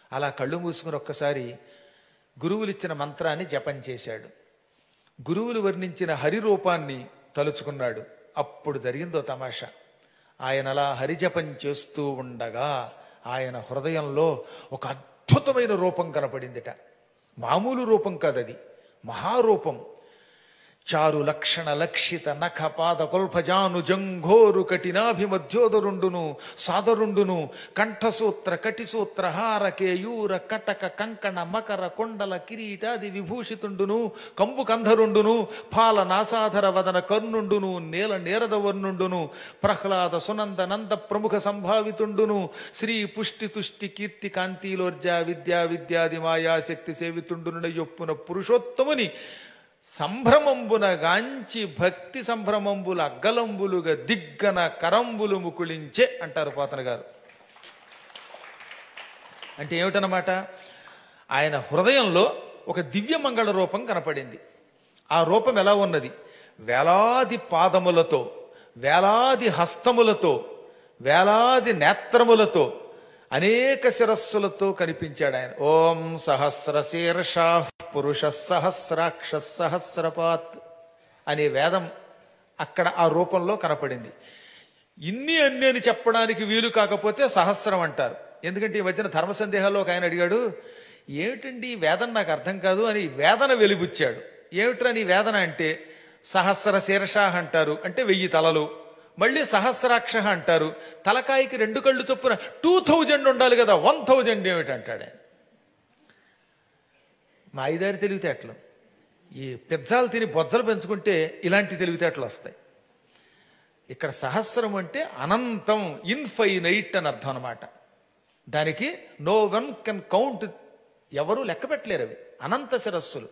అలా కళ్ళు మూసుకుని ఒక్కసారి గురువులిచ్చిన మంత్రాన్ని జపం చేశాడు గురువులు వర్ణించిన హరి రూపాన్ని తలుచుకున్నాడు అప్పుడు జరిగిందో తమాషా ఆయన అలా హరిజపం చేస్తూ ఉండగా ఆయన హృదయంలో ఒక అద్భుతమైన రూపం కనపడిందిట మామూలు రూపం కాదది మహారూపం చారు లక్షణ లక్షిత నఖ పాద కొల్పజాను జంఘోరు కఠినాభిమధ్యోదరుండును సాదరుండును కంఠసూత్ర కటిసూత్ర హార కేయూర కటక కంకణ మకర కొండల కిరీటాది విభూషితుండును కంబు కంధరుండును పాల నాసాధర వదన కర్ణుండును నేల నేరద వర్ణుండును ప్రహ్లాద సునంద నంద ప్రముఖ సంభావితుండును శ్రీ పుష్టి తుష్టి కీర్తి కాంతిలోర్జ విద్యా విద్యాది మాయాశక్తి సేవితుండును యొప్పున పురుషోత్తముని సంభ్రమంబున గాంచి భక్తి సంభ్రమంబుల అగ్గలంబులుగా దిగ్గన కరంబులు ముకుళించే అంటారు పోతన గారు అంటే ఏమిటనమాట ఆయన హృదయంలో ఒక దివ్య మంగళ రూపం కనపడింది ఆ రూపం ఎలా ఉన్నది వేలాది పాదములతో వేలాది హస్తములతో వేలాది నేత్రములతో అనేక శిరస్సులతో కనిపించాడు ఆయన ఓం సహస్ర శీర్షా పురుష సహస్రాక్ష సహస్రపాత్ అనే వేదం అక్కడ ఆ రూపంలో కనపడింది ఇన్ని అన్ని అని చెప్పడానికి వీలు కాకపోతే సహస్రం అంటారు ఎందుకంటే ఈ మధ్యన ధర్మ సందేహాల్లో ఒక ఆయన అడిగాడు ఏమిటండి ఈ వేదన నాకు అర్థం కాదు అని వేదన వెలిబుచ్చాడు ఏమిట్రా నీ వేదన అంటే సహస్ర శీర్ష అంటారు అంటే వెయ్యి తలలు మళ్ళీ సహస్రాక్ష అంటారు తలకాయకి రెండు కళ్ళు చొప్పున టూ థౌజండ్ ఉండాలి కదా వన్ థౌజండ్ ఏమిటి అంటాడు ఆయన మా ఐదారు తెలివితేటలు ఈ పిజ్జాలు తిని బొజ్జలు పెంచుకుంటే ఇలాంటి తెలివితేటలు వస్తాయి ఇక్కడ సహస్రం అంటే అనంతం ఇన్ఫైనైట్ అని అర్థం అనమాట దానికి నో వన్ కెన్ కౌంట్ ఎవరు లెక్క పెట్టలేరు అవి అనంత శిరస్సులు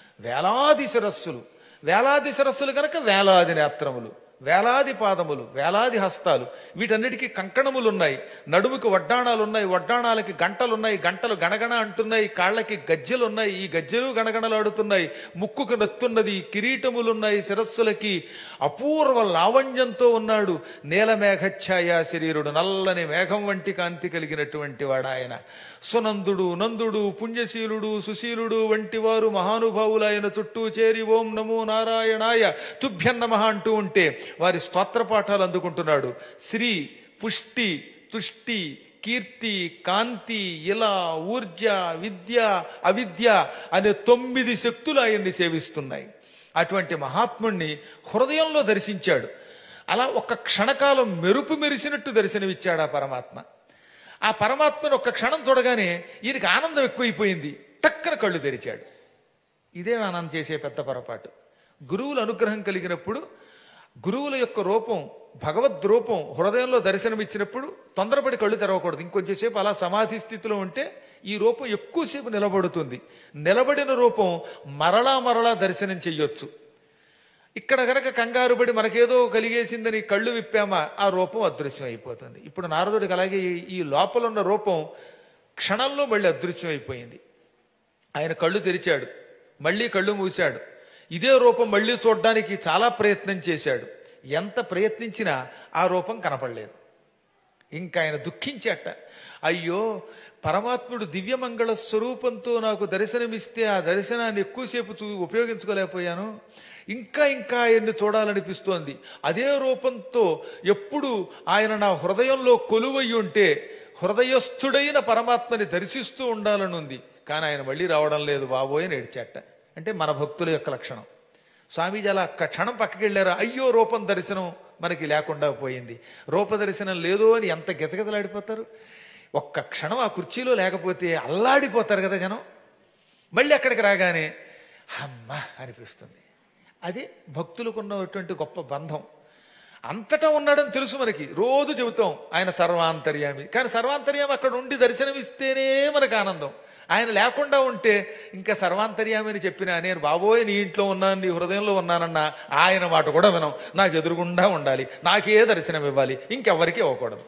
వేలాది శిరస్సులు వేలాది శిరస్సులు కనుక వేలాది నేత్రములు వేలాది పాదములు వేలాది హస్తాలు వీటన్నిటికీ కంకణములు ఉన్నాయి నడుముకి వడ్డాణాలు ఉన్నాయి వడ్డాణాలకి గంటలు ఉన్నాయి గంటలు గణగణ అంటున్నాయి కాళ్ళకి గజ్జెలు ఉన్నాయి ఈ గజ్జెలు గణగణలాడుతున్నాయి ముక్కుకు నత్తున్నది కిరీటములున్నాయి శిరస్సులకి అపూర్వ లావణ్యంతో ఉన్నాడు నీల మేఘఛాయ శరీరుడు నల్లని మేఘం వంటి కాంతి కలిగినటువంటి వాడు ఆయన సునందుడు నందుడు పుణ్యశీలుడు సుశీలుడు వంటి వారు మహానుభావులు ఆయన చుట్టూ చేరి ఓం నమో నారాయణాయ తుభ్యన్నమ అంటూ ఉంటే వారి స్తోత్ర పాఠాలు అందుకుంటున్నాడు శ్రీ పుష్టి తుష్టి కీర్తి కాంతి ఇలా ఊర్జ విద్య అవిద్య అనే తొమ్మిది శక్తులు ఆయన్ని సేవిస్తున్నాయి అటువంటి మహాత్ముణ్ణి హృదయంలో దర్శించాడు అలా ఒక్క క్షణకాలం మెరుపు మెరిసినట్టు దర్శనమిచ్చాడు ఆ పరమాత్మ ఆ పరమాత్మను ఒక్క క్షణం చూడగానే ఈయనకి ఆనందం ఎక్కువైపోయింది టక్కన కళ్ళు తెరిచాడు ఇదే మనం చేసే పెద్ద పొరపాటు గురువుల అనుగ్రహం కలిగినప్పుడు గురువుల యొక్క రూపం భగవద్ రూపం హృదయంలో దర్శనమిచ్చినప్పుడు తొందరపడి కళ్ళు తెరవకూడదు ఇంకొంచెంసేపు అలా సమాధి స్థితిలో ఉంటే ఈ రూపం ఎక్కువసేపు నిలబడుతుంది నిలబడిన రూపం మరలా మరలా దర్శనం చెయ్యొచ్చు ఇక్కడ గనక కంగారు పడి మనకేదో కలిగేసిందని కళ్ళు విప్పామా ఆ రూపం అదృశ్యం అయిపోతుంది ఇప్పుడు నారదుడికి అలాగే ఈ- ఈ లోపల ఉన్న రూపం క్షణంలో మళ్ళీ అదృశ్యం అయిపోయింది ఆయన కళ్ళు తెరిచాడు మళ్ళీ కళ్ళు మూశాడు ఇదే రూపం మళ్ళీ చూడడానికి చాలా ప్రయత్నం చేశాడు ఎంత ప్రయత్నించినా ఆ రూపం కనపడలేదు ఇంకా ఆయన దుఃఖించట అయ్యో పరమాత్ముడు దివ్యమంగళ స్వరూపంతో నాకు దర్శనమిస్తే ఆ దర్శనాన్ని ఎక్కువసేపు చూ ఉపయోగించుకోలేకపోయాను ఇంకా ఇంకా ఆయన్ని చూడాలనిపిస్తోంది అదే రూపంతో ఎప్పుడు ఆయన నా హృదయంలో కొలువై ఉంటే హృదయస్థుడైన పరమాత్మని దర్శిస్తూ ఉండాలనుంది కానీ ఆయన మళ్ళీ రావడం లేదు బాబోయ్ అని ఏడ్చాట అంటే మన భక్తుల యొక్క లక్షణం స్వామీజీ అలా ఒక్క క్షణం పక్కకి వెళ్ళారా అయ్యో రూపం దర్శనం మనకి లేకుండా పోయింది రూప దర్శనం లేదు అని ఎంత గెజగెజలాడిపోతారు ఒక్క క్షణం ఆ కుర్చీలో లేకపోతే అల్లాడిపోతారు కదా జనం మళ్ళీ అక్కడికి రాగానే అమ్మ అనిపిస్తుంది అది భక్తులకు ఉన్నటువంటి గొప్ప బంధం అంతటా ఉన్నాడని తెలుసు మనకి రోజు చెబుతాం ఆయన సర్వాంతర్యామి కానీ సర్వాంతర్యామి అక్కడ ఉండి దర్శనమిస్తేనే మనకు ఆనందం ఆయన లేకుండా ఉంటే ఇంకా సర్వాంతర్యామి అని చెప్పినా నేను బాబోయ్ నీ ఇంట్లో ఉన్నాను నీ హృదయంలో ఉన్నానన్నా ఆయన మాట కూడా వినం నాకు ఎదురుగుండా ఉండాలి నాకే దర్శనం ఇవ్వాలి ఇంకెవ్వరికీ ఇవ్వకూడదు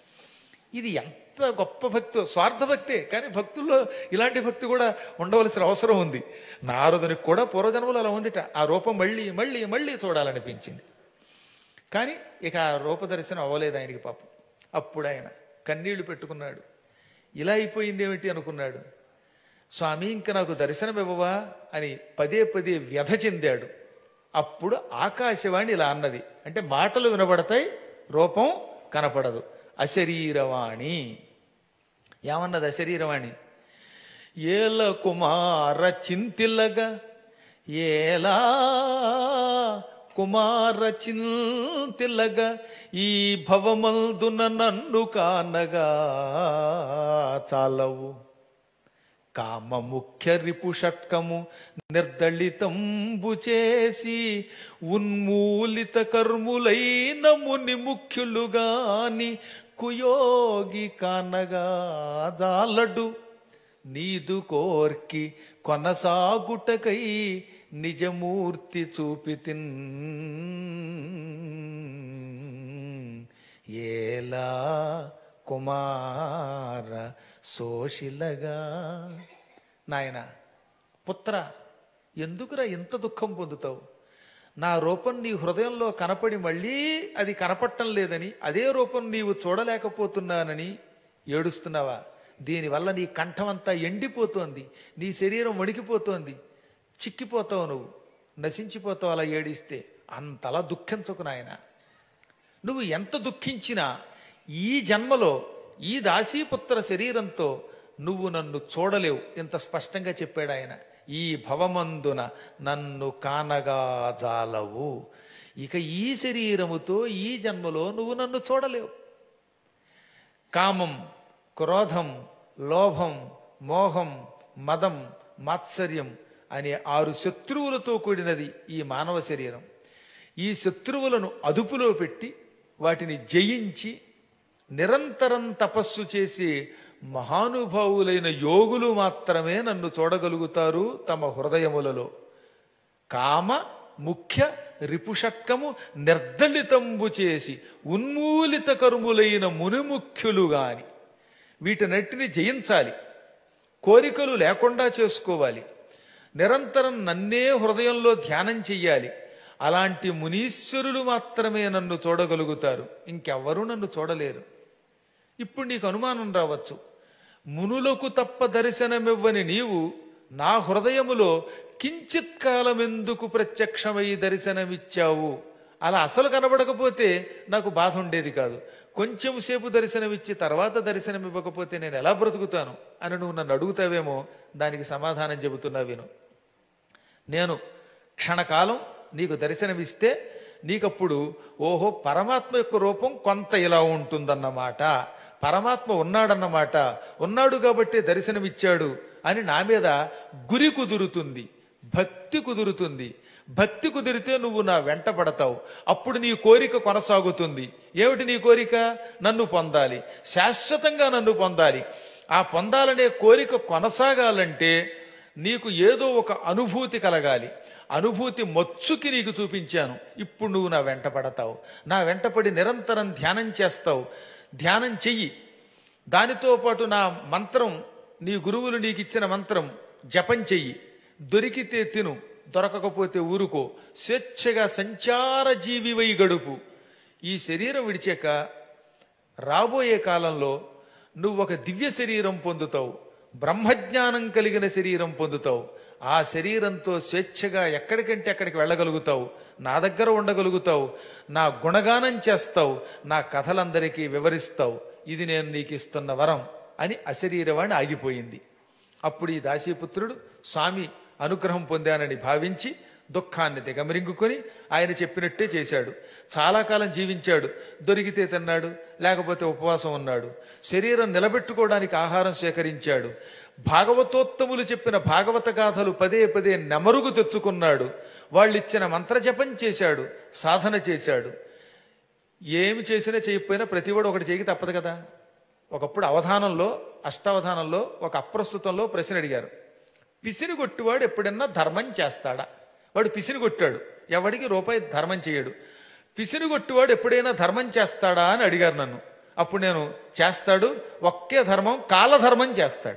ఇది ఎంత గొప్ప భక్తి స్వార్థ భక్తే కానీ భక్తుల్లో ఇలాంటి భక్తి కూడా ఉండవలసిన అవసరం ఉంది నారదునికి కూడా పూర్వజన్మలో అలా ఉందిట ఆ రూపం మళ్ళీ మళ్ళీ మళ్ళీ చూడాలనిపించింది కానీ ఇక ఆ రూపదర్శనం అవ్వలేదు ఆయనకి పాపం అప్పుడు ఆయన కన్నీళ్లు పెట్టుకున్నాడు ఇలా అయిపోయింది ఏమిటి అనుకున్నాడు స్వామి ఇంక నాకు దర్శనం ఇవ్వవా అని పదే పదే వ్యధ చెందాడు అప్పుడు ఆకాశవాణి ఇలా అన్నది అంటే మాటలు వినబడతాయి రూపం కనపడదు అశరీరవాణి ఏమన్నది అశరీరవాణి ఏల కుమార చింతిల్లగా ఏలా కుమార చింతిల్లగా ఈ భవమందున నన్ను కానగా చాలవు కామ ముఖ్య రిపు షట్కము నిర్దళితంబు చేసి ఉన్మూలిత కర్ములైన ముని ముఖ్యులుగాని కుయోగి కానగా జాలడు నీదు కోర్కి కొనసాగుటకై నిజమూర్తి చూపితిన్ ఏలా కుమార సోషిలగా నాయన పుత్ర ఎందుకురా ఇంత దుఃఖం పొందుతావు నా రూపం నీ హృదయంలో కనపడి మళ్ళీ అది కనపడటం లేదని అదే రూపం నీవు చూడలేకపోతున్నానని ఏడుస్తున్నావా దీనివల్ల నీ కంఠమంతా ఎండిపోతోంది నీ శరీరం వణికిపోతోంది చిక్కిపోతావు నువ్వు నశించిపోతావు అలా ఏడిస్తే అంతలా దుఃఖించకు నాయనా నువ్వు ఎంత దుఃఖించినా ఈ జన్మలో ఈ దాసీపుత్ర శరీరంతో నువ్వు నన్ను చూడలేవు ఇంత స్పష్టంగా చెప్పాడు ఆయన ఈ భవమందున నన్ను కానగా జాలవు ఇక ఈ శరీరముతో ఈ జన్మలో నువ్వు నన్ను చూడలేవు కామం క్రోధం లోభం మోహం మదం మాత్సర్యం అనే ఆరు శత్రువులతో కూడినది ఈ మానవ శరీరం ఈ శత్రువులను అదుపులో పెట్టి వాటిని జయించి నిరంతరం తపస్సు చేసి మహానుభావులైన యోగులు మాత్రమే నన్ను చూడగలుగుతారు తమ హృదయములలో కామ ముఖ్య రిపుషట్కము నిర్దళితంబు చేసి ఉన్మూలిత కర్ములైన మునిముఖ్యులు గాని వీటినట్టిని జయించాలి కోరికలు లేకుండా చేసుకోవాలి నిరంతరం నన్నే హృదయంలో ధ్యానం చెయ్యాలి అలాంటి మునీశ్వరులు మాత్రమే నన్ను చూడగలుగుతారు ఇంకెవ్వరూ నన్ను చూడలేరు ఇప్పుడు నీకు అనుమానం రావచ్చు మునులకు తప్ప దర్శనమివ్వని నీవు నా హృదయములో కించిత్ కాలం ఎందుకు ప్రత్యక్షమై దర్శనమిచ్చావు అలా అసలు కనబడకపోతే నాకు బాధ ఉండేది కాదు కొంచెం సేపు దర్శనమిచ్చి తర్వాత దర్శనం ఇవ్వకపోతే నేను ఎలా బ్రతుకుతాను అని నువ్వు నన్ను అడుగుతావేమో దానికి సమాధానం చెబుతున్నా విను నేను క్షణకాలం నీకు దర్శనమిస్తే నీకప్పుడు ఓహో పరమాత్మ యొక్క రూపం కొంత ఇలా ఉంటుందన్నమాట పరమాత్మ ఉన్నాడన్నమాట ఉన్నాడు కాబట్టి దర్శనమిచ్చాడు అని నా మీద గురి కుదురుతుంది భక్తి కుదురుతుంది భక్తి కుదిరితే నువ్వు నా వెంట పడతావు అప్పుడు నీ కోరిక కొనసాగుతుంది ఏమిటి నీ కోరిక నన్ను పొందాలి శాశ్వతంగా నన్ను పొందాలి ఆ పొందాలనే కోరిక కొనసాగాలంటే నీకు ఏదో ఒక అనుభూతి కలగాలి అనుభూతి మచ్చుకి నీకు చూపించాను ఇప్పుడు నువ్వు నా వెంట పడతావు నా వెంటపడి నిరంతరం ధ్యానం చేస్తావు ధ్యానం చెయ్యి దానితో పాటు నా మంత్రం నీ గురువులు నీకు ఇచ్చిన మంత్రం జపం చెయ్యి దొరికితే తిను దొరకకపోతే ఊరుకో స్వేచ్ఛగా సంచార జీవివై గడుపు ఈ శరీరం విడిచాక రాబోయే కాలంలో నువ్వు ఒక దివ్య శరీరం పొందుతావు బ్రహ్మజ్ఞానం కలిగిన శరీరం పొందుతావు ఆ శరీరంతో స్వేచ్ఛగా ఎక్కడికంటే అక్కడికి వెళ్ళగలుగుతావు నా దగ్గర ఉండగలుగుతావు నా గుణగానం చేస్తావు నా కథలందరికీ వివరిస్తావు ఇది నేను నీకు ఇస్తున్న వరం అని అశరీరవాణి ఆగిపోయింది అప్పుడు ఈ దాసీపుత్రుడు స్వామి అనుగ్రహం పొందానని భావించి దుఃఖాన్ని దిగమరింగుకొని ఆయన చెప్పినట్టే చేశాడు చాలా కాలం జీవించాడు దొరికితే తిన్నాడు లేకపోతే ఉపవాసం ఉన్నాడు శరీరం నిలబెట్టుకోవడానికి ఆహారం సేకరించాడు భాగవతోత్తములు చెప్పిన భాగవత గాథలు పదే పదే నెమరుగు తెచ్చుకున్నాడు వాళ్ళిచ్చిన మంత్రజపం చేశాడు సాధన చేశాడు ఏమి చేసినా చేయకపోయినా ప్రతివాడు ఒకటి చేయకి తప్పదు కదా ఒకప్పుడు అవధానంలో అష్టావధానంలో ఒక అప్రస్తుతంలో ప్రశ్న అడిగారు పిసిని కొట్టువాడు ఎప్పుడన్నా ధర్మం చేస్తాడా వాడు పిసిని కొట్టాడు ఎవడికి రూపాయి ధర్మం చేయడు పిసిని కొట్టువాడు ఎప్పుడైనా ధర్మం చేస్తాడా అని అడిగారు నన్ను అప్పుడు నేను చేస్తాడు ఒకే ధర్మం కాలధర్మం చేస్తాడు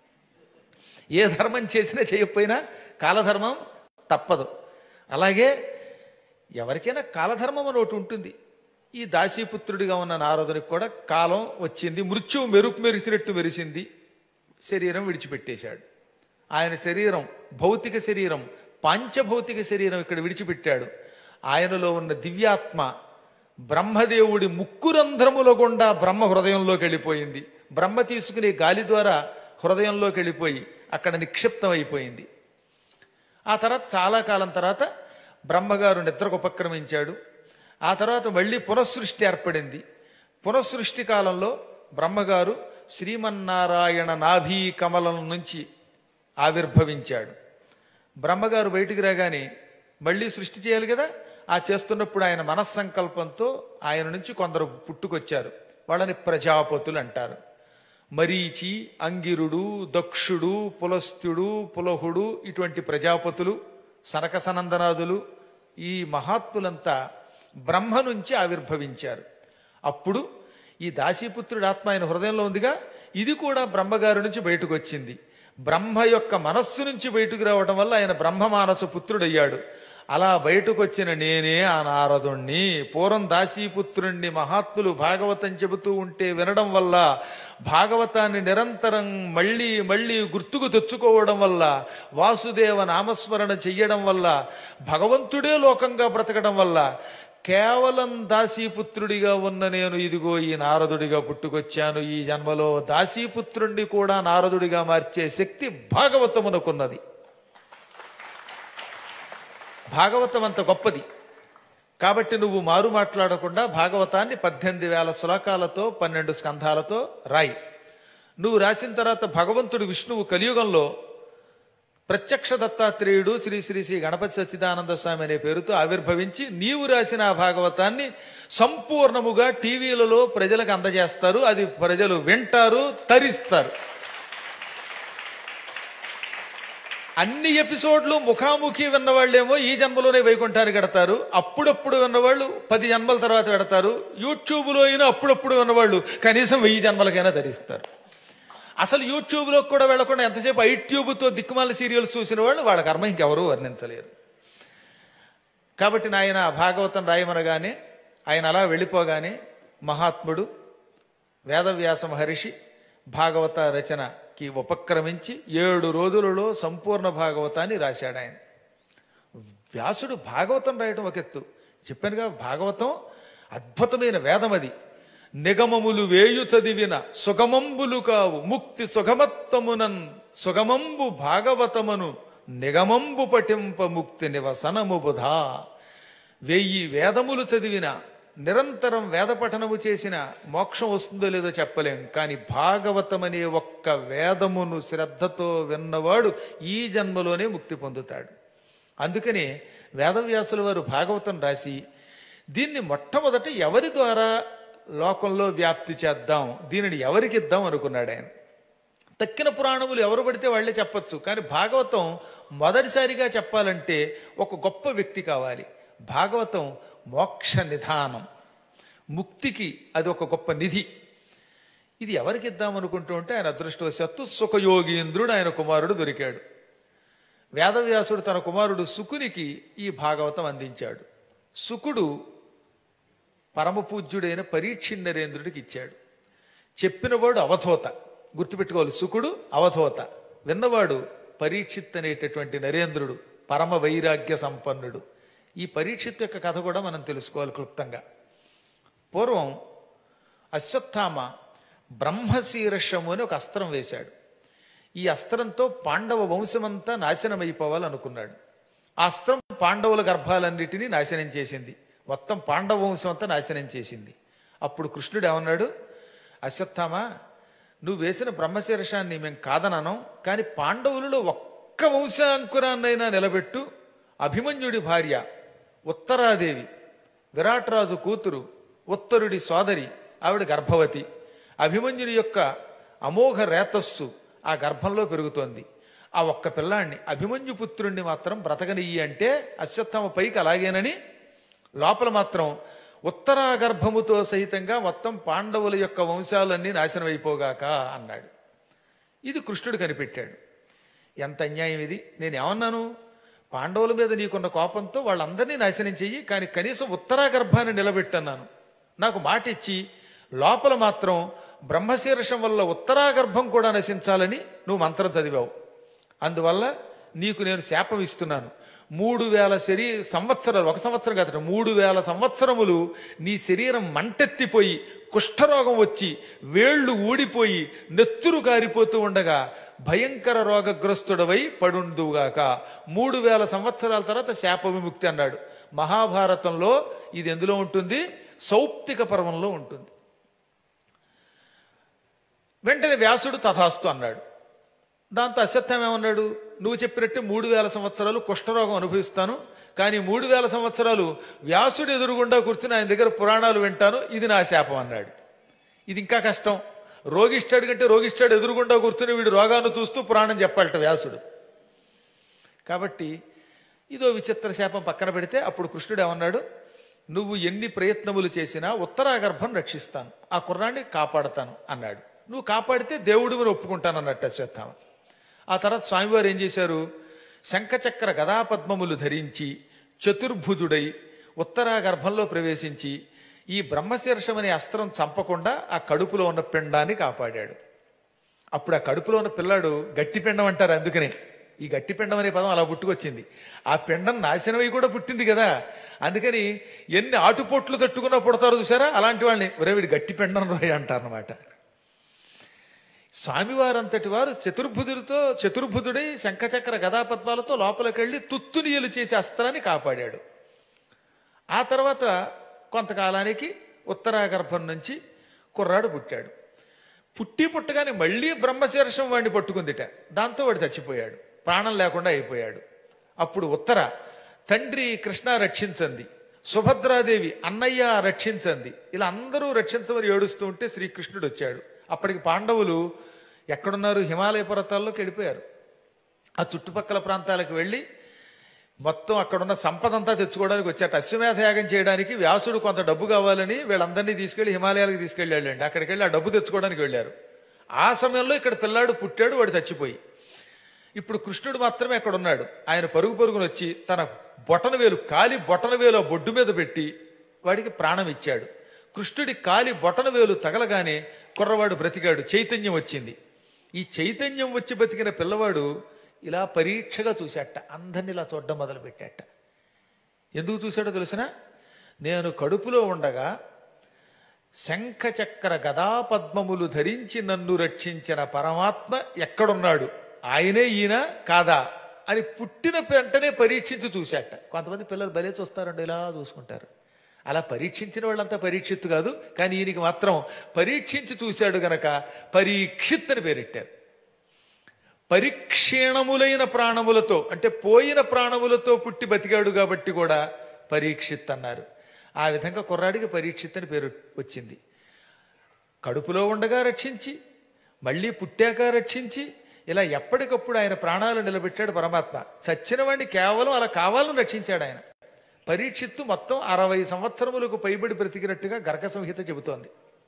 ఏ ధర్మం చేసినా చేయకపోయినా కాలధర్మం తప్పదు అలాగే ఎవరికైనా కాలధర్మం అని ఒకటి ఉంటుంది ఈ దాసీపుత్రుడిగా ఉన్న నారదునికి కూడా కాలం వచ్చింది మృత్యువు మెరుపు మెరిసినట్టు మెరిసింది శరీరం విడిచిపెట్టేశాడు ఆయన శరీరం భౌతిక శరీరం పాంచభౌతిక శరీరం ఇక్కడ విడిచిపెట్టాడు ఆయనలో ఉన్న దివ్యాత్మ బ్రహ్మదేవుడి ముక్కురంధ్రముల గుండా బ్రహ్మ హృదయంలోకి వెళ్ళిపోయింది బ్రహ్మ తీసుకునే గాలి ద్వారా హృదయంలోకి వెళ్ళిపోయి అక్కడ నిక్షిప్తం అయిపోయింది ఆ తర్వాత చాలా కాలం తర్వాత బ్రహ్మగారు నిద్రకు ఉపక్రమించాడు ఆ తర్వాత మళ్ళీ పునఃసృష్టి ఏర్పడింది పునఃసృష్టి కాలంలో బ్రహ్మగారు శ్రీమన్నారాయణ నాభీ కమలం నుంచి ఆవిర్భవించాడు బ్రహ్మగారు బయటికి రాగానే మళ్ళీ సృష్టి చేయాలి కదా ఆ చేస్తున్నప్పుడు ఆయన మనస్సంకల్పంతో ఆయన నుంచి కొందరు పుట్టుకొచ్చారు వాళ్ళని ప్రజాపతులు అంటారు మరీచి అంగిరుడు దక్షుడు పులస్త్యుడు పులహుడు ఇటువంటి ప్రజాపతులు సనకసనందనాదులు ఈ మహాత్ములంతా బ్రహ్మ నుంచి ఆవిర్భవించారు అప్పుడు ఈ దాసీపుత్రుడి ఆత్మ ఆయన హృదయంలో ఉందిగా ఇది కూడా బ్రహ్మగారి నుంచి బయటకు వచ్చింది బ్రహ్మ యొక్క మనస్సు నుంచి బయటకు రావడం వల్ల ఆయన బ్రహ్మ మానస పుత్రుడయ్యాడు అలా బయటకు వచ్చిన నేనే ఆ నారదుణ్ణి పూర్వం దాసీపుత్రుణ్ణి మహాత్ములు భాగవతం చెబుతూ ఉంటే వినడం వల్ల భాగవతాన్ని నిరంతరం మళ్ళీ మళ్ళీ గుర్తుకు తెచ్చుకోవడం వల్ల వాసుదేవ నామస్మరణ చెయ్యడం వల్ల భగవంతుడే లోకంగా బ్రతకడం వల్ల కేవలం దాసీపుత్రుడిగా ఉన్న నేను ఇదిగో ఈ నారదుడిగా పుట్టుకొచ్చాను ఈ జన్మలో దాసీపుత్రుణ్ణి కూడా నారదుడిగా మార్చే శక్తి భాగవతమునకున్నది భాగవతం అంత గొప్పది కాబట్టి నువ్వు మారు మాట్లాడకుండా భాగవతాన్ని పద్దెనిమిది వేల శ్లోకాలతో పన్నెండు స్కంధాలతో రాయి నువ్వు రాసిన తర్వాత భగవంతుడు విష్ణువు కలియుగంలో ప్రత్యక్ష దత్తాత్రేయుడు శ్రీ శ్రీ శ్రీ గణపతి సచ్చిదానంద స్వామి అనే పేరుతో ఆవిర్భవించి నీవు రాసిన ఆ భాగవతాన్ని సంపూర్ణముగా టీవీలలో ప్రజలకు అందజేస్తారు అది ప్రజలు వింటారు తరిస్తారు అన్ని ఎపిసోడ్లు ముఖాముఖి విన్నవాళ్ళేమో ఈ జన్మలోనే వైకుంఠానికి కడతారు అప్పుడప్పుడు విన్నవాళ్ళు పది జన్మల తర్వాత పెడతారు యూట్యూబ్లో అయినా అప్పుడప్పుడు విన్నవాళ్ళు కనీసం వెయ్యి జన్మలకైనా ధరిస్తారు అసలు యూట్యూబ్లో కూడా వెళ్లకుండా ఎంతసేపు ఐట్యూబ్తో దిక్కుమాల సీరియల్స్ చూసిన వాళ్ళు వాళ్ళ కర్మ ఇంకెవరూ వర్ణించలేరు కాబట్టి నాయన భాగవతం రాయమనగానే ఆయన అలా వెళ్ళిపోగానే మహాత్ముడు వేదవ్యాస మహర్షి భాగవత రచనకి ఉపక్రమించి ఏడు రోజులలో సంపూర్ణ భాగవతాన్ని రాశాడు ఆయన వ్యాసుడు భాగవతం రాయటం ఒక ఎత్తు చెప్పానుగా భాగవతం అద్భుతమైన వేదం అది నిగమములు వేయు చదివిన సుగమంబులు కావు ముక్తి సుగమత్తమునన్ సుగమంబు భాగవతమును నిగమంబు పఠింప ముక్తి నివసనము బుధా వెయ్యి వేదములు చదివిన నిరంతరం వేద పఠనము చేసిన మోక్షం వస్తుందో లేదో చెప్పలేం కానీ భాగవతం అనే ఒక్క వేదమును శ్రద్ధతో విన్నవాడు ఈ జన్మలోనే ముక్తి పొందుతాడు అందుకనే వేదవ్యాసుల వారు భాగవతం రాసి దీన్ని మొట్టమొదట ఎవరి ద్వారా లోకంలో వ్యాప్తి చేద్దాం దీనిని ఎవరికి ఇద్దాం అనుకున్నాడు ఆయన తక్కిన పురాణములు ఎవరు పడితే వాళ్ళే చెప్పొచ్చు కానీ భాగవతం మొదటిసారిగా చెప్పాలంటే ఒక గొప్ప వ్యక్తి కావాలి భాగవతం మోక్ష నిధానం ముక్తికి అది ఒక గొప్ప నిధి ఇది ఎవరికి ఇద్దాం అనుకుంటూ ఉంటే ఆయన అదృష్టవశాత్తు సుఖయోగీంద్రుడు ఆయన కుమారుడు దొరికాడు వేదవ్యాసుడు తన కుమారుడు సుకునికి ఈ భాగవతం అందించాడు సుకుడు పరమపూజ్యుడైన పరీక్షిన్ నరేంద్రుడికి ఇచ్చాడు చెప్పినవాడు అవధూత గుర్తుపెట్టుకోవాలి సుకుడు అవధూత విన్నవాడు పరీక్షిత్ అనేటటువంటి నరేంద్రుడు పరమ వైరాగ్య సంపన్నుడు ఈ పరీక్షిత్ యొక్క కథ కూడా మనం తెలుసుకోవాలి క్లుప్తంగా పూర్వం అశ్వత్థామ బ్రహ్మశీర్షము అని ఒక అస్త్రం వేశాడు ఈ అస్త్రంతో పాండవ వంశమంతా నాశనమైపోవాలనుకున్నాడు ఆ అస్త్రం పాండవుల గర్భాలన్నిటినీ నాశనం చేసింది మొత్తం పాండవ వంశం అంతా నాశనం చేసింది అప్పుడు కృష్ణుడు ఏమన్నాడు అశ్వత్థామ నువ్వు వేసిన బ్రహ్మశీర్షాన్ని మేము కాదననం కానీ పాండవులలో ఒక్క వంశాంకురాన్నైనా నిలబెట్టు అభిమన్యుడి భార్య ఉత్తరాదేవి విరాటరాజు కూతురు ఉత్తరుడి సోదరి ఆవిడ గర్భవతి అభిమన్యుని యొక్క అమోఘ రేతస్సు ఆ గర్భంలో పెరుగుతోంది ఆ ఒక్క పిల్లాన్ని అభిమన్యు పుత్రుణ్ణి మాత్రం బ్రతకనియ్యి అంటే అశ్వత్థామ పైకి అలాగేనని లోపల మాత్రం ఉత్తరా గర్భముతో సహితంగా మొత్తం పాండవుల యొక్క వంశాలన్నీ నాశనం అయిపోగాక అన్నాడు ఇది కృష్ణుడు కనిపెట్టాడు ఎంత అన్యాయం ఇది నేను ఏమన్నాను పాండవుల మీద నీకున్న కోపంతో వాళ్ళందరినీ నాశనం చెయ్యి కానీ కనీసం ఉత్తరా గర్భాన్ని నిలబెట్టన్నాను నాకు మాట ఇచ్చి లోపల మాత్రం బ్రహ్మశీర్షం వల్ల ఉత్తరాగర్భం కూడా నశించాలని నువ్వు మంత్రం చదివావు అందువల్ల నీకు నేను శాపం ఇస్తున్నాను మూడు వేల శరీ సంవత్సరాలు ఒక సంవత్సరం కాదు మూడు వేల సంవత్సరములు నీ శరీరం మంటెత్తిపోయి కుష్ఠరోగం వచ్చి వేళ్లు ఊడిపోయి నెత్తురు కారిపోతూ ఉండగా భయంకర రోగగ్రస్తుడవై పడుందుగాక మూడు వేల సంవత్సరాల తర్వాత శాప విముక్తి అన్నాడు మహాభారతంలో ఇది ఎందులో ఉంటుంది సౌప్తిక పర్వంలో ఉంటుంది వెంటనే వ్యాసుడు తథాస్తు అన్నాడు దాంతో అశ్వత్థామ ఏమన్నాడు నువ్వు చెప్పినట్టే మూడు వేల సంవత్సరాలు కుష్ఠరోగం అనుభవిస్తాను కానీ మూడు వేల సంవత్సరాలు వ్యాసుడు ఎదురుగుండా కూర్చుని ఆయన దగ్గర పురాణాలు వింటాను ఇది నా శాపం అన్నాడు ఇది ఇంకా కష్టం రోగిష్టాడు కంటే రోగిష్టాడు ఎదురుగుండా కూర్చుని వీడు రోగాన్ని చూస్తూ పురాణం చెప్పాలట వ్యాసుడు కాబట్టి ఇదో విచిత్ర శాపం పక్కన పెడితే అప్పుడు కృష్ణుడు ఏమన్నాడు నువ్వు ఎన్ని ప్రయత్నములు చేసినా ఉత్తరాగర్భం రక్షిస్తాను ఆ కుర్రాన్ని కాపాడతాను అన్నాడు నువ్వు కాపాడితే దేవుడు మీరు ఒప్పుకుంటానన్నట్టు అశ్వత్థామ ఆ తర్వాత స్వామివారు ఏం చేశారు శంఖచక్ర గదాపద్మములు ధరించి చతుర్భుజుడై ఉత్తరాగర్భంలో ప్రవేశించి ఈ బ్రహ్మశీర్షం అనే అస్త్రం చంపకుండా ఆ కడుపులో ఉన్న పిండాన్ని కాపాడాడు అప్పుడు ఆ కడుపులో ఉన్న పిల్లాడు గట్టి పిండం అంటారు అందుకనే ఈ గట్టి పిండం అనే పదం అలా పుట్టుకొచ్చింది ఆ పిండం నాశనమై కూడా పుట్టింది కదా అందుకని ఎన్ని ఆటుపోట్లు తట్టుకున్నా పుడతారు చూసారా అలాంటి వాళ్ళని ఒరే వీడు గట్టి పిండం రోయ్ అంటారనమాట స్వామివారంతటి వారు చతుర్భుజులతో చతుర్భుజుడై శంఖచక్ర గదాపద్మాలతో లోపలికెళ్ళి తుత్తునియలు చేసే అస్త్రాన్ని కాపాడాడు ఆ తర్వాత కొంతకాలానికి ఉత్తరాగర్భం నుంచి కుర్రాడు పుట్టాడు పుట్టి పుట్టగానే మళ్ళీ బ్రహ్మశీర్షం వాడిని పట్టుకుందిట దాంతో వాడు చచ్చిపోయాడు ప్రాణం లేకుండా అయిపోయాడు అప్పుడు ఉత్తర తండ్రి కృష్ణ రక్షించండి సుభద్రాదేవి అన్నయ్య రక్షించండి ఇలా అందరూ రక్షించమని ఏడుస్తూ ఉంటే శ్రీకృష్ణుడు వచ్చాడు అప్పటికి పాండవులు ఎక్కడున్నారు హిమాలయ పర్వతాల్లోకి వెళ్ళిపోయారు ఆ చుట్టుపక్కల ప్రాంతాలకు వెళ్ళి మొత్తం అక్కడున్న సంపద అంతా తెచ్చుకోవడానికి వచ్చాట అశ్వమేధ యాగం చేయడానికి వ్యాసుడు కొంత డబ్బు కావాలని వీళ్ళందరినీ తీసుకెళ్లి హిమాలయాలకు తీసుకెళ్ళాళ్ళండి అక్కడికి వెళ్ళి ఆ డబ్బు తెచ్చుకోవడానికి వెళ్ళారు ఆ సమయంలో ఇక్కడ పిల్లాడు పుట్టాడు వాడు చచ్చిపోయి ఇప్పుడు కృష్ణుడు మాత్రమే అక్కడ ఉన్నాడు ఆయన పరుగు పరుగును వచ్చి తన బొటన వేలు కాలి బొటన వేలు ఆ బొడ్డు మీద పెట్టి వాడికి ప్రాణం ఇచ్చాడు కృష్ణుడి కాలి బొటన వేలు తగలగానే కుర్రవాడు బ్రతికాడు చైతన్యం వచ్చింది ఈ చైతన్యం వచ్చి బతికిన పిల్లవాడు ఇలా పరీక్షగా చూశాట అందరిని ఇలా చూడడం మొదలు పెట్టాట ఎందుకు చూశాడో తెలిసిన నేను కడుపులో ఉండగా శంఖ చక్ర గదాపద్మములు ధరించి నన్ను రక్షించిన పరమాత్మ ఎక్కడున్నాడు ఆయనే ఈయన కాదా అని పుట్టిన వెంటనే పరీక్షించి చూశాట కొంతమంది పిల్లలు భలే చూస్తారండి ఇలా చూసుకుంటారు అలా పరీక్షించిన వాళ్ళంతా పరీక్షిత్తు కాదు కానీ ఈయనకి మాత్రం పరీక్షించి చూశాడు గనక పరీక్షిత్ అని పేరెట్టారు పరిక్షీణములైన ప్రాణములతో అంటే పోయిన ప్రాణములతో పుట్టి బతికాడు కాబట్టి కూడా పరీక్షిత్ అన్నారు ఆ విధంగా కుర్రాడికి పరీక్షిత్ అని పేరు వచ్చింది కడుపులో ఉండగా రక్షించి మళ్ళీ పుట్టాక రక్షించి ఇలా ఎప్పటికప్పుడు ఆయన ప్రాణాలు నిలబెట్టాడు పరమాత్మ చచ్చిన వాడిని కేవలం అలా కావాలని రక్షించాడు ఆయన పరీక్షిత్తు మొత్తం అరవై సంవత్సరములకు పైబడి బ్రతికినట్టుగా గర్గ సంహిత చెబుతోంది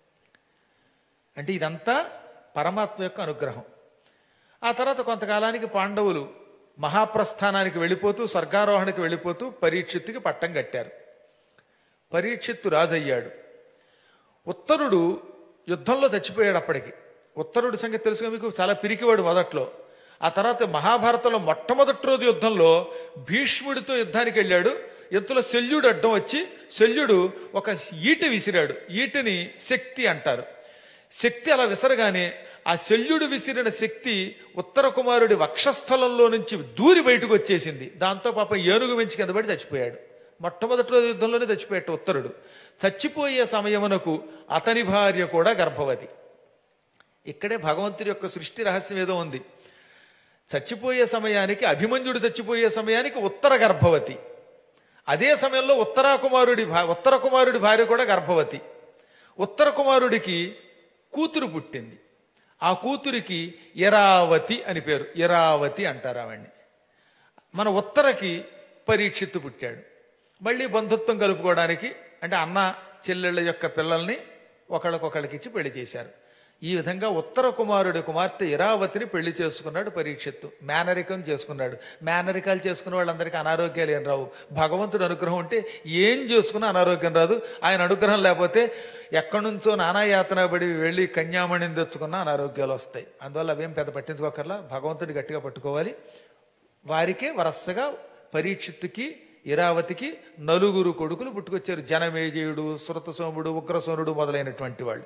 అంటే ఇదంతా పరమాత్మ యొక్క అనుగ్రహం ఆ తర్వాత కొంతకాలానికి పాండవులు మహాప్రస్థానానికి వెళ్ళిపోతూ స్వర్గారోహణకి వెళ్ళిపోతూ పరీక్షిత్తుకి పట్టం కట్టారు పరీక్షిత్తు రాజయ్యాడు ఉత్తరుడు యుద్ధంలో చచ్చిపోయాడు అప్పటికి ఉత్తరుడి సంగతి తెలుసుగా మీకు చాలా పిరికివాడు మొదట్లో ఆ తర్వాత మహాభారతంలో మొట్టమొదటి రోజు యుద్ధంలో భీష్ముడితో యుద్ధానికి వెళ్ళాడు ఎత్తులో శల్యుడు అడ్డం వచ్చి శల్యుడు ఒక ఈట విసిరాడు ఈటని శక్తి అంటారు శక్తి అలా విసరగానే ఆ శల్యుడు విసిరిన శక్తి ఉత్తర కుమారుడి వక్షస్థలంలో నుంచి దూరి బయటకు వచ్చేసింది దాంతో పాపం ఏనుగు వెంచి కింద పడి చచ్చిపోయాడు మొట్టమొదటి రోజు యుద్ధంలోనే చచ్చిపోయాడు ఉత్తరుడు చచ్చిపోయే సమయమునకు అతని భార్య కూడా గర్భవతి ఇక్కడే భగవంతుడి యొక్క సృష్టి రహస్యం ఏదో ఉంది చచ్చిపోయే సమయానికి అభిమన్యుడు చచ్చిపోయే సమయానికి ఉత్తర గర్భవతి అదే సమయంలో ఉత్తరా కుమారుడి భా ఉత్తర కుమారుడి భార్య కూడా గర్భవతి ఉత్తర కుమారుడికి కూతురు పుట్టింది ఆ కూతురికి ఇరావతి అని పేరు ఇరావతి అంటారు ఆవిడ్ని మన ఉత్తరకి పరీక్షిత్తు పుట్టాడు మళ్ళీ బంధుత్వం కలుపుకోవడానికి అంటే అన్న చెల్లెళ్ళ యొక్క పిల్లల్ని ఒకళ్ళకొకళ్ళకి ఇచ్చి పెళ్లి చేశారు ఈ విధంగా ఉత్తర కుమారుడి కుమార్తె ఇరావతిని పెళ్లి చేసుకున్నాడు పరీక్షిత్తు మేనరికం చేసుకున్నాడు మేనరికాలు చేసుకున్న వాళ్ళందరికీ అనారోగ్యాలు ఏం రావు భగవంతుడు అనుగ్రహం ఉంటే ఏం చేసుకున్నా అనారోగ్యం రాదు ఆయన అనుగ్రహం లేకపోతే ఎక్కడి నుంచో నానాయాతన పడి వెళ్ళి కన్యామణిని తెచ్చుకున్న అనారోగ్యాలు వస్తాయి అందువల్ల అవేం పెద్ద పట్టించుకోకర్లా భగవంతుడి గట్టిగా పట్టుకోవాలి వారికే వరసగా పరీక్షిత్తుకి ఇరావతికి నలుగురు కొడుకులు పుట్టుకొచ్చారు జనమేజయుడు సురతసోముడు ఉగ్రసోనుడు మొదలైనటువంటి వాళ్ళు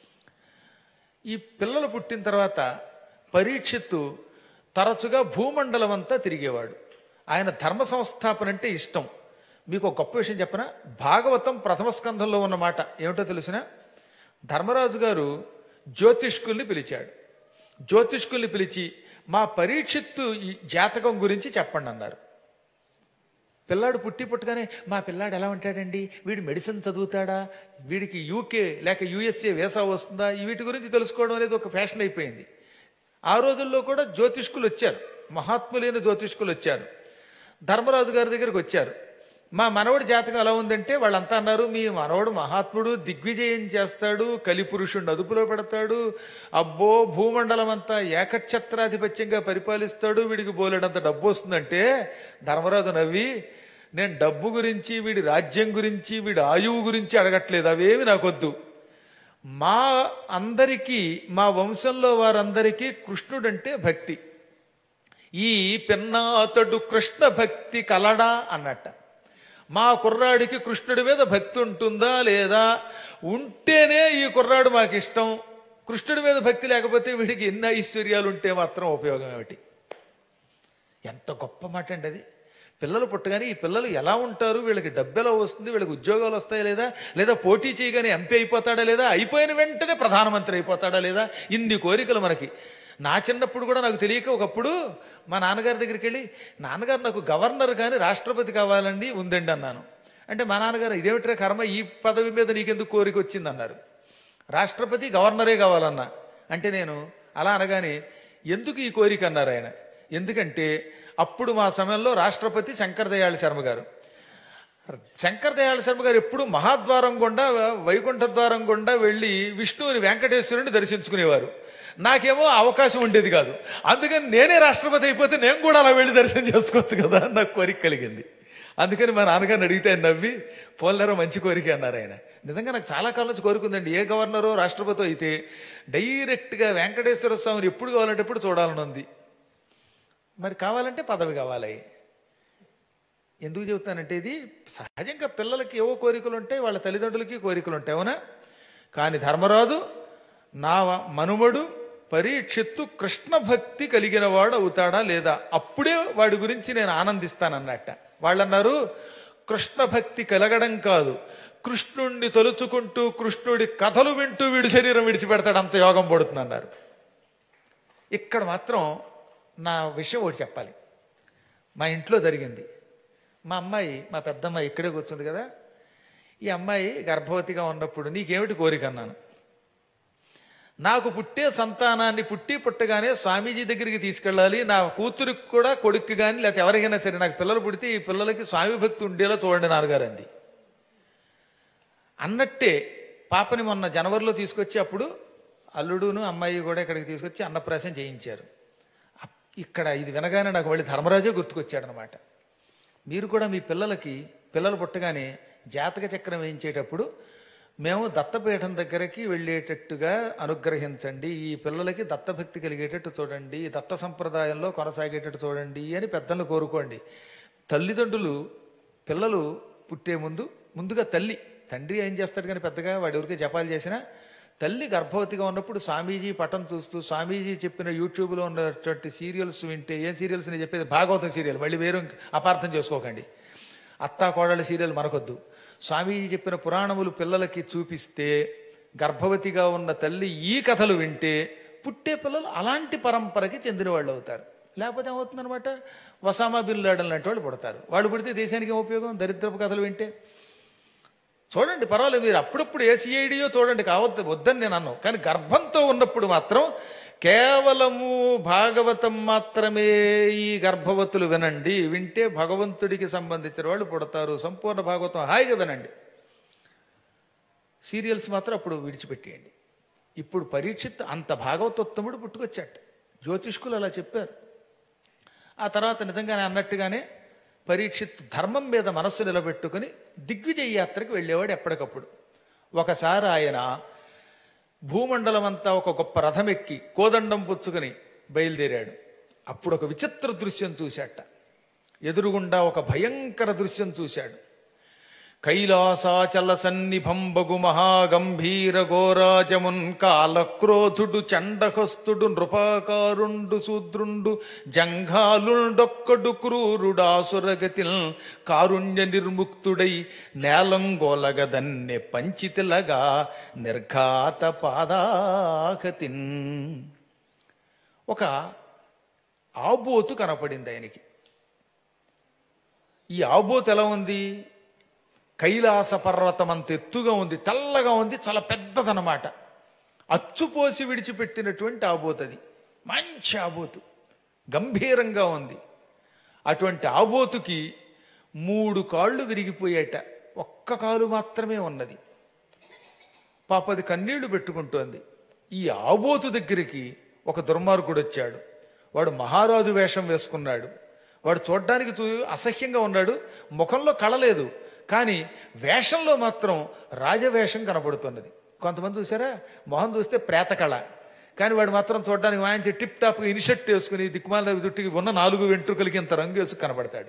ఈ పిల్లలు పుట్టిన తర్వాత పరీక్షిత్తు తరచుగా భూమండలం అంతా తిరిగేవాడు ఆయన ధర్మ సంస్థాపన అంటే ఇష్టం మీకు ఒక గొప్ప విషయం చెప్పనా భాగవతం ప్రథమ స్కంధంలో ఉన్న మాట ఏమిటో తెలిసిన ధర్మరాజు గారు జ్యోతిష్కుల్ని పిలిచాడు జ్యోతిష్కుల్ని పిలిచి మా పరీక్షిత్తు ఈ జాతకం గురించి చెప్పండి అన్నారు పిల్లాడు పుట్టి పుట్టగానే మా పిల్లాడు ఎలా ఉంటాడండి వీడు మెడిసిన్ చదువుతాడా వీడికి యూకే లేక యుఎస్ఏ వేసా వస్తుందా ఈ వీటి గురించి తెలుసుకోవడం అనేది ఒక ఫ్యాషన్ అయిపోయింది ఆ రోజుల్లో కూడా జ్యోతిష్కులు వచ్చారు మహాత్ములైన జ్యోతిష్కులు వచ్చారు ధర్మరాజు గారి దగ్గరికి వచ్చారు మా మనవడి జాతకం ఎలా ఉందంటే వాళ్ళంతా అన్నారు మీ మనవడు మహాత్ముడు దిగ్విజయం చేస్తాడు కలిపురుషుణ్ణి అదుపులో పెడతాడు అబ్బో భూమండలం అంతా ఏకఛత్రాధిపత్యంగా పరిపాలిస్తాడు వీడికి బోలెడంత డబ్బు వస్తుందంటే ధర్మరాజు నవ్వి నేను డబ్బు గురించి వీడి రాజ్యం గురించి వీడి ఆయువు గురించి అడగట్లేదు అవేమి నాకొద్దు మా అందరికీ మా వంశంలో వారందరికీ కృష్ణుడంటే భక్తి ఈ పిన్నాతడు కృష్ణ భక్తి కలడా అన్నట్ట మా కుర్రాడికి కృష్ణుడి మీద భక్తి ఉంటుందా లేదా ఉంటేనే ఈ కుర్రాడు మాకు ఇష్టం కృష్ణుడి మీద భక్తి లేకపోతే వీడికి ఎన్ని ఐశ్వర్యాలు ఉంటే మాత్రం ఉపయోగం ఏమిటి ఎంత గొప్ప మాట అండి అది పిల్లలు పుట్టగానే ఈ పిల్లలు ఎలా ఉంటారు వీళ్ళకి డబ్బు ఎలా వస్తుంది వీళ్ళకి ఉద్యోగాలు వస్తాయా లేదా లేదా పోటీ చేయగానే ఎంపీ అయిపోతాడా లేదా అయిపోయిన వెంటనే ప్రధానమంత్రి అయిపోతాడా లేదా ఇన్ని కోరికలు మనకి నా చిన్నప్పుడు కూడా నాకు తెలియక ఒకప్పుడు మా నాన్నగారి దగ్గరికి వెళ్ళి నాన్నగారు నాకు గవర్నర్ కానీ రాష్ట్రపతి కావాలండి ఉందండి అన్నాను అంటే మా నాన్నగారు ఇదేమిట్రా కర్మ ఈ పదవి మీద నీకెందుకు కోరిక వచ్చింది అన్నారు రాష్ట్రపతి గవర్నరే కావాలన్నా అంటే నేను అలా అనగానే ఎందుకు ఈ కోరిక అన్నారు ఆయన ఎందుకంటే అప్పుడు మా సమయంలో రాష్ట్రపతి శంకర్ దయాళ శర్మ గారు శంకర్ దయాళ శర్మ గారు ఎప్పుడు మహాద్వారం గుండా వైకుంఠ ద్వారం గుండా వెళ్ళి విష్ణువుని వెంకటేశ్వరుని దర్శించుకునేవారు నాకేమో అవకాశం ఉండేది కాదు అందుకని నేనే రాష్ట్రపతి అయిపోతే నేను కూడా అలా వెళ్ళి దర్శనం చేసుకోవచ్చు కదా అని నాకు కోరిక కలిగింది అందుకని మా నాన్నగారిని అడిగితే ఆయన నవ్వి పోలనరో మంచి కోరిక అన్నారు ఆయన నిజంగా నాకు చాలా కాలం నుంచి కోరుకుందండి ఏ గవర్నరో రాష్ట్రపతి అయితే డైరెక్ట్గా వెంకటేశ్వర స్వామిని ఎప్పుడు కావాలంటే ఎప్పుడు చూడాలని ఉంది మరి కావాలంటే పదవి కావాలి ఎందుకు చెబుతానంటే ఇది సహజంగా పిల్లలకి ఏవో కోరికలు ఉంటాయి వాళ్ళ తల్లిదండ్రులకి కోరికలు ఉంటాయి అవునా కానీ ధర్మరాజు నా మనుమడు పరీక్షిత్తు కృష్ణ భక్తి కలిగిన వాడు అవుతాడా లేదా అప్పుడే వాడి గురించి నేను ఆనందిస్తానన్నట్ట వాళ్ళన్నారు కృష్ణ భక్తి కలగడం కాదు కృష్ణుణ్ణి తలుచుకుంటూ కృష్ణుడి కథలు వింటూ వీడి శరీరం విడిచిపెడతాడు అంత యోగం పడుతుంది అన్నారు ఇక్కడ మాత్రం నా విషయం ఒకటి చెప్పాలి మా ఇంట్లో జరిగింది మా అమ్మాయి మా పెద్దమ్మాయి ఇక్కడే కూర్చుంది కదా ఈ అమ్మాయి గర్భవతిగా ఉన్నప్పుడు నీకేమిటి కోరిక అన్నాను నాకు పుట్టే సంతానాన్ని పుట్టి పుట్టగానే స్వామీజీ దగ్గరికి తీసుకెళ్ళాలి నా కూతురికి కూడా కొడుక్కి కానీ లేకపోతే ఎవరికైనా సరే నాకు పిల్లలు పుడితే ఈ పిల్లలకి స్వామి భక్తి ఉండేలా చూడండి నాన్నగారు అంది అన్నట్టే పాపని మొన్న జనవరిలో తీసుకొచ్చి అప్పుడు అల్లుడును అమ్మాయి కూడా ఇక్కడికి తీసుకొచ్చి అన్నప్రాసం చేయించారు అప్- ఇక్కడ ఇది వినగానే నాకు మళ్ళీ ధర్మరాజే గుర్తుకొచ్చాడనమాట మీరు కూడా మీ పిల్లలకి పిల్లలు పుట్టగానే జాతక చక్రం వేయించేటప్పుడు మేము దత్తపీఠం దగ్గరికి వెళ్ళేటట్టుగా అనుగ్రహించండి ఈ పిల్లలకి దత్తభక్తి కలిగేటట్టు చూడండి ఈ దత్త సంప్రదాయంలో కొనసాగేటట్టు చూడండి అని పెద్దలను కోరుకోండి తల్లిదండ్రులు పిల్లలు పుట్టే ముందు ముందుగా తల్లి తండ్రి ఏం చేస్తాడు కానీ పెద్దగా వాడి ఊరికే జపాలు చేసినా తల్లి గర్భవతిగా ఉన్నప్పుడు స్వామీజీ పటం చూస్తూ స్వామీజీ చెప్పిన యూట్యూబ్లో ఉన్నటువంటి సీరియల్స్ వింటే ఏం సీరియల్స్ నేను చెప్పేది భాగవతం సీరియల్ మళ్ళీ వేరే ఇంక- అపార్థం చేసుకోకండి అత్తా కోడళ్ళ సీరియల్ మనకొద్దు స్వామీజీ చెప్పిన పురాణములు పిల్లలకి చూపిస్తే గర్భవతిగా ఉన్న తల్లి ఈ కథలు వింటే పుట్టే పిల్లలు అలాంటి పరంపరకి చెందిన వాళ్ళు అవుతారు లేకపోతే ఏమవుతుందన్నమాట వసామా బిన్ లాడన్ లాంటి వాళ్ళు పుడతారు వాళ్ళు పుడితే దేశానికి ఏం ఉపయోగం దరిద్రపు కథలు వింటే చూడండి పర్వాలేదు మీరు అప్పుడప్పుడు ఏ సిఐడియో చూడండి కావద్దు వద్దని నేను అన్నాను కానీ గర్భంతో ఉన్నప్పుడు మాత్రం కేవలము భాగవతం మాత్రమే ఈ గర్భవతులు వినండి వింటే భగవంతుడికి సంబంధించిన వాళ్ళు పుడతారు సంపూర్ణ భాగవతం హాయిగా వినండి సీరియల్స్ మాత్రం అప్పుడు విడిచిపెట్టేయండి ఇప్పుడు పరీక్షిత్ అంత భాగవతోత్తముడు పుట్టుకొచ్చాట జ్యోతిష్కులు అలా చెప్పారు ఆ తర్వాత నిజంగానే అన్నట్టుగానే పరీక్షిత్ ధర్మం మీద మనస్సు నిలబెట్టుకుని దిగ్విజయ యాత్రకు వెళ్ళేవాడు ఎప్పటికప్పుడు ఒకసారి ఆయన భూమండలం అంతా ఒక గొప్ప రథం ఎక్కి కోదండం పుచ్చుకుని బయలుదేరాడు అప్పుడు ఒక విచిత్ర దృశ్యం చూశాట ఎదురుగుండా ఒక భయంకర దృశ్యం చూశాడు కైలాసాచల సన్నిభం బగు మహాగంభీర ఘోరాజమున్ కాలక్రోధుడు చండహస్తుడు నృపాకారుండు శూద్రుండు జంఘాలుండొక్కడు క్రూరుడాసురగతిల్ కారుణ్య నిర్ముక్తుడై నేలంగోలగదన్నె పంచితిలగా నిర్ఘాత పాదాహతిన్ ఒక ఆబోతు కనపడింది ఆయనకి ఈ ఆబోతు ఎలా ఉంది కైలాస పర్వతం అంత ఎత్తుగా ఉంది తెల్లగా ఉంది చాలా పెద్దదనమాట అచ్చుపోసి విడిచిపెట్టినటువంటి ఆబోతది మంచి ఆబోతు గంభీరంగా ఉంది అటువంటి ఆబోతుకి మూడు కాళ్ళు విరిగిపోయాట ఒక్క కాలు మాత్రమే ఉన్నది పాపది కన్నీళ్లు పెట్టుకుంటోంది ఈ ఆబోతు దగ్గరికి ఒక దుర్మార్గుడు వచ్చాడు వాడు మహారాజు వేషం వేసుకున్నాడు వాడు చూడ్డానికి చూ అసహ్యంగా ఉన్నాడు ముఖంలో కళ లేదు కానీ వేషంలో మాత్రం రాజవేషం కనబడుతున్నది కొంతమంది చూసారా మొహం చూస్తే ప్రేత కళ కానీ వాడు మాత్రం చూడడానికి వాయించి టిప్ టాప్గా ఇనిషర్ట్ వేసుకుని దిక్కుమాల చుట్టుకి ఉన్న నాలుగు వెంట్రుకలకి ఇంత రంగు వేసుకు కనబడతాడు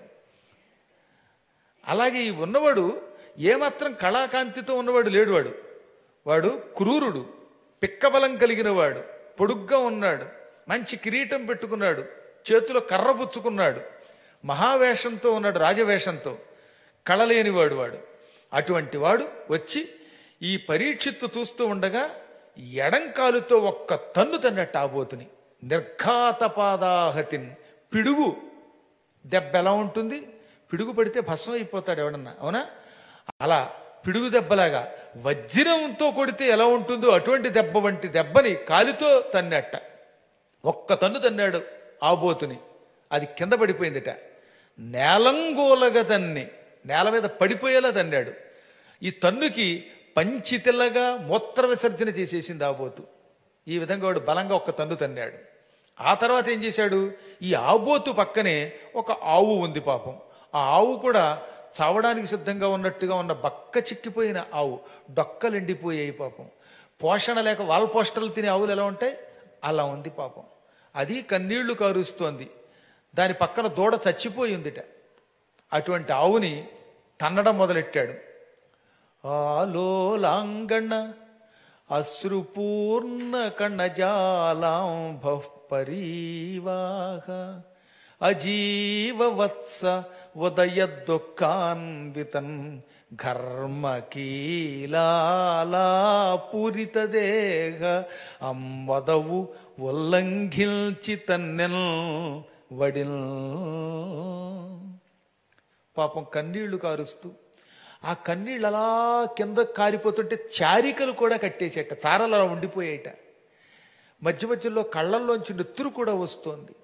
అలాగే ఈ ఉన్నవాడు ఏమాత్రం కళాకాంతితో ఉన్నవాడు లేడు వాడు వాడు క్రూరుడు పిక్కబలం కలిగిన వాడు పొడుగ్గా ఉన్నాడు మంచి కిరీటం పెట్టుకున్నాడు చేతిలో కర్ర పుచ్చుకున్నాడు మహావేషంతో ఉన్నాడు రాజవేషంతో కళలేనివాడు వాడు అటువంటి వాడు వచ్చి ఈ పరీక్షిత్తు చూస్తూ ఉండగా ఎడంకాలుతో ఒక్క తన్ను తన్నట్టు ఆబోతుని నిర్ఘాతపాదాహతిన్ పిడుగు దెబ్బ ఎలా ఉంటుంది పిడుగు పడితే భస్మం అయిపోతాడు ఎవడన్నా అవునా అలా పిడుగు దెబ్బలాగా వజ్రంతో కొడితే ఎలా ఉంటుందో అటువంటి దెబ్బ వంటి దెబ్బని కాలితో తన్నట్ట ఒక్క తన్ను తన్నాడు ఆబోతుని అది కింద పడిపోయిందిట నేలంగోలగా తన్ని నేల మీద పడిపోయేలా తన్నాడు ఈ తన్నుకి పంచితిల్లగా మూత్ర విసర్జన చేసేసింది ఆబోతు ఈ విధంగా వాడు బలంగా ఒక్క తన్ను తన్నాడు ఆ తర్వాత ఏం చేశాడు ఈ ఆబోతు పక్కనే ఒక ఆవు ఉంది పాపం ఆ ఆవు కూడా చావడానికి సిద్ధంగా ఉన్నట్టుగా ఉన్న బక్క చిక్కిపోయిన ఆవు డొక్కలు ఎండిపోయాయి పాపం పోషణ లేక వాల్ పోస్టర్లు తినే ఆవులు ఎలా ఉంటాయి అలా ఉంది పాపం అది కన్నీళ్లు కారుస్తోంది దాని పక్కన దూడ చచ్చిపోయిందిట అటువంటి ఆవుని తన్నడం మొదలెట్టాడు ఆలోలాంగణ అశ్రుపూర్ణ కణజాలాంభ పరీవాహ అజీవవత్స ఉదయ దుఃఖాన్వితన్ ఘర్మ పూరిత దేహ అమ్మదవు ఉల్లంఘించి తన్నెల్ వడిల్ పాపం కన్నీళ్లు కారుస్తూ ఆ కన్నీళ్ళు అలా కింద కారిపోతుంటే చారికలు కూడా కట్టేసేట చారలు అలా ఉండిపోయేట మధ్య మధ్యలో కళ్ళల్లోంచి నెత్తురు కూడా వస్తోంది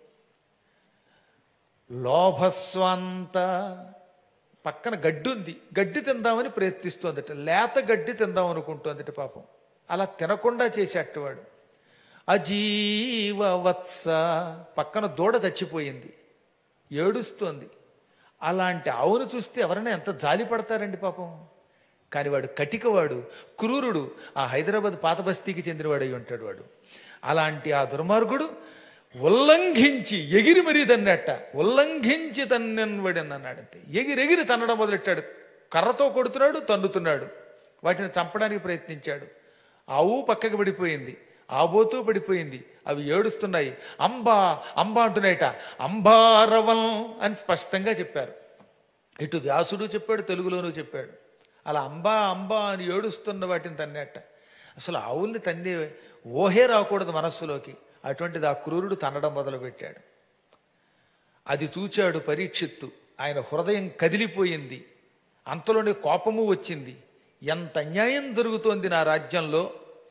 లోభస్వంత పక్కన గడ్డి ఉంది గడ్డి తిందామని ప్రయత్నిస్తోందట లేత గడ్డి తిందాం అనుకుంటోందట పాపం అలా తినకుండా చేసేటవాడు అజీవ వత్స పక్కన దూడ చచ్చిపోయింది ఏడుస్తోంది అలాంటి ఆవును చూస్తే ఎవరైనా ఎంత జాలి పడతారండి పాపం కానీ వాడు కటికవాడు క్రూరుడు ఆ హైదరాబాద్ పాత బస్తీకి చెందినవాడు అయి ఉంటాడు వాడు అలాంటి ఆ దుర్మార్గుడు ఉల్లంఘించి ఎగిరి మరీ తన్నట్ట ఉల్లంఘించి తన్నెన్వడని అన్నాడంతే ఎగిరెగిరి తన్నడం మొదలెట్టాడు కర్రతో కొడుతున్నాడు తన్నుతున్నాడు వాటిని చంపడానికి ప్రయత్నించాడు ఆవు పక్కకి పడిపోయింది ఆబోతూ పడిపోయింది అవి ఏడుస్తున్నాయి అంబా అంబా అంటున్నాయట అంబారవం అని స్పష్టంగా చెప్పారు ఇటు వ్యాసుడు చెప్పాడు తెలుగులోనూ చెప్పాడు అలా అంబా అంబా అని ఏడుస్తున్న వాటిని తన్నట్ట అసలు ఆవుల్ని తన్ని ఓహే రాకూడదు మనస్సులోకి అటువంటిది ఆ క్రూరుడు తన్నడం మొదలుపెట్టాడు అది చూచాడు పరీక్షిత్తు ఆయన హృదయం కదిలిపోయింది అంతలోనే కోపము వచ్చింది ఎంత అన్యాయం జరుగుతోంది నా రాజ్యంలో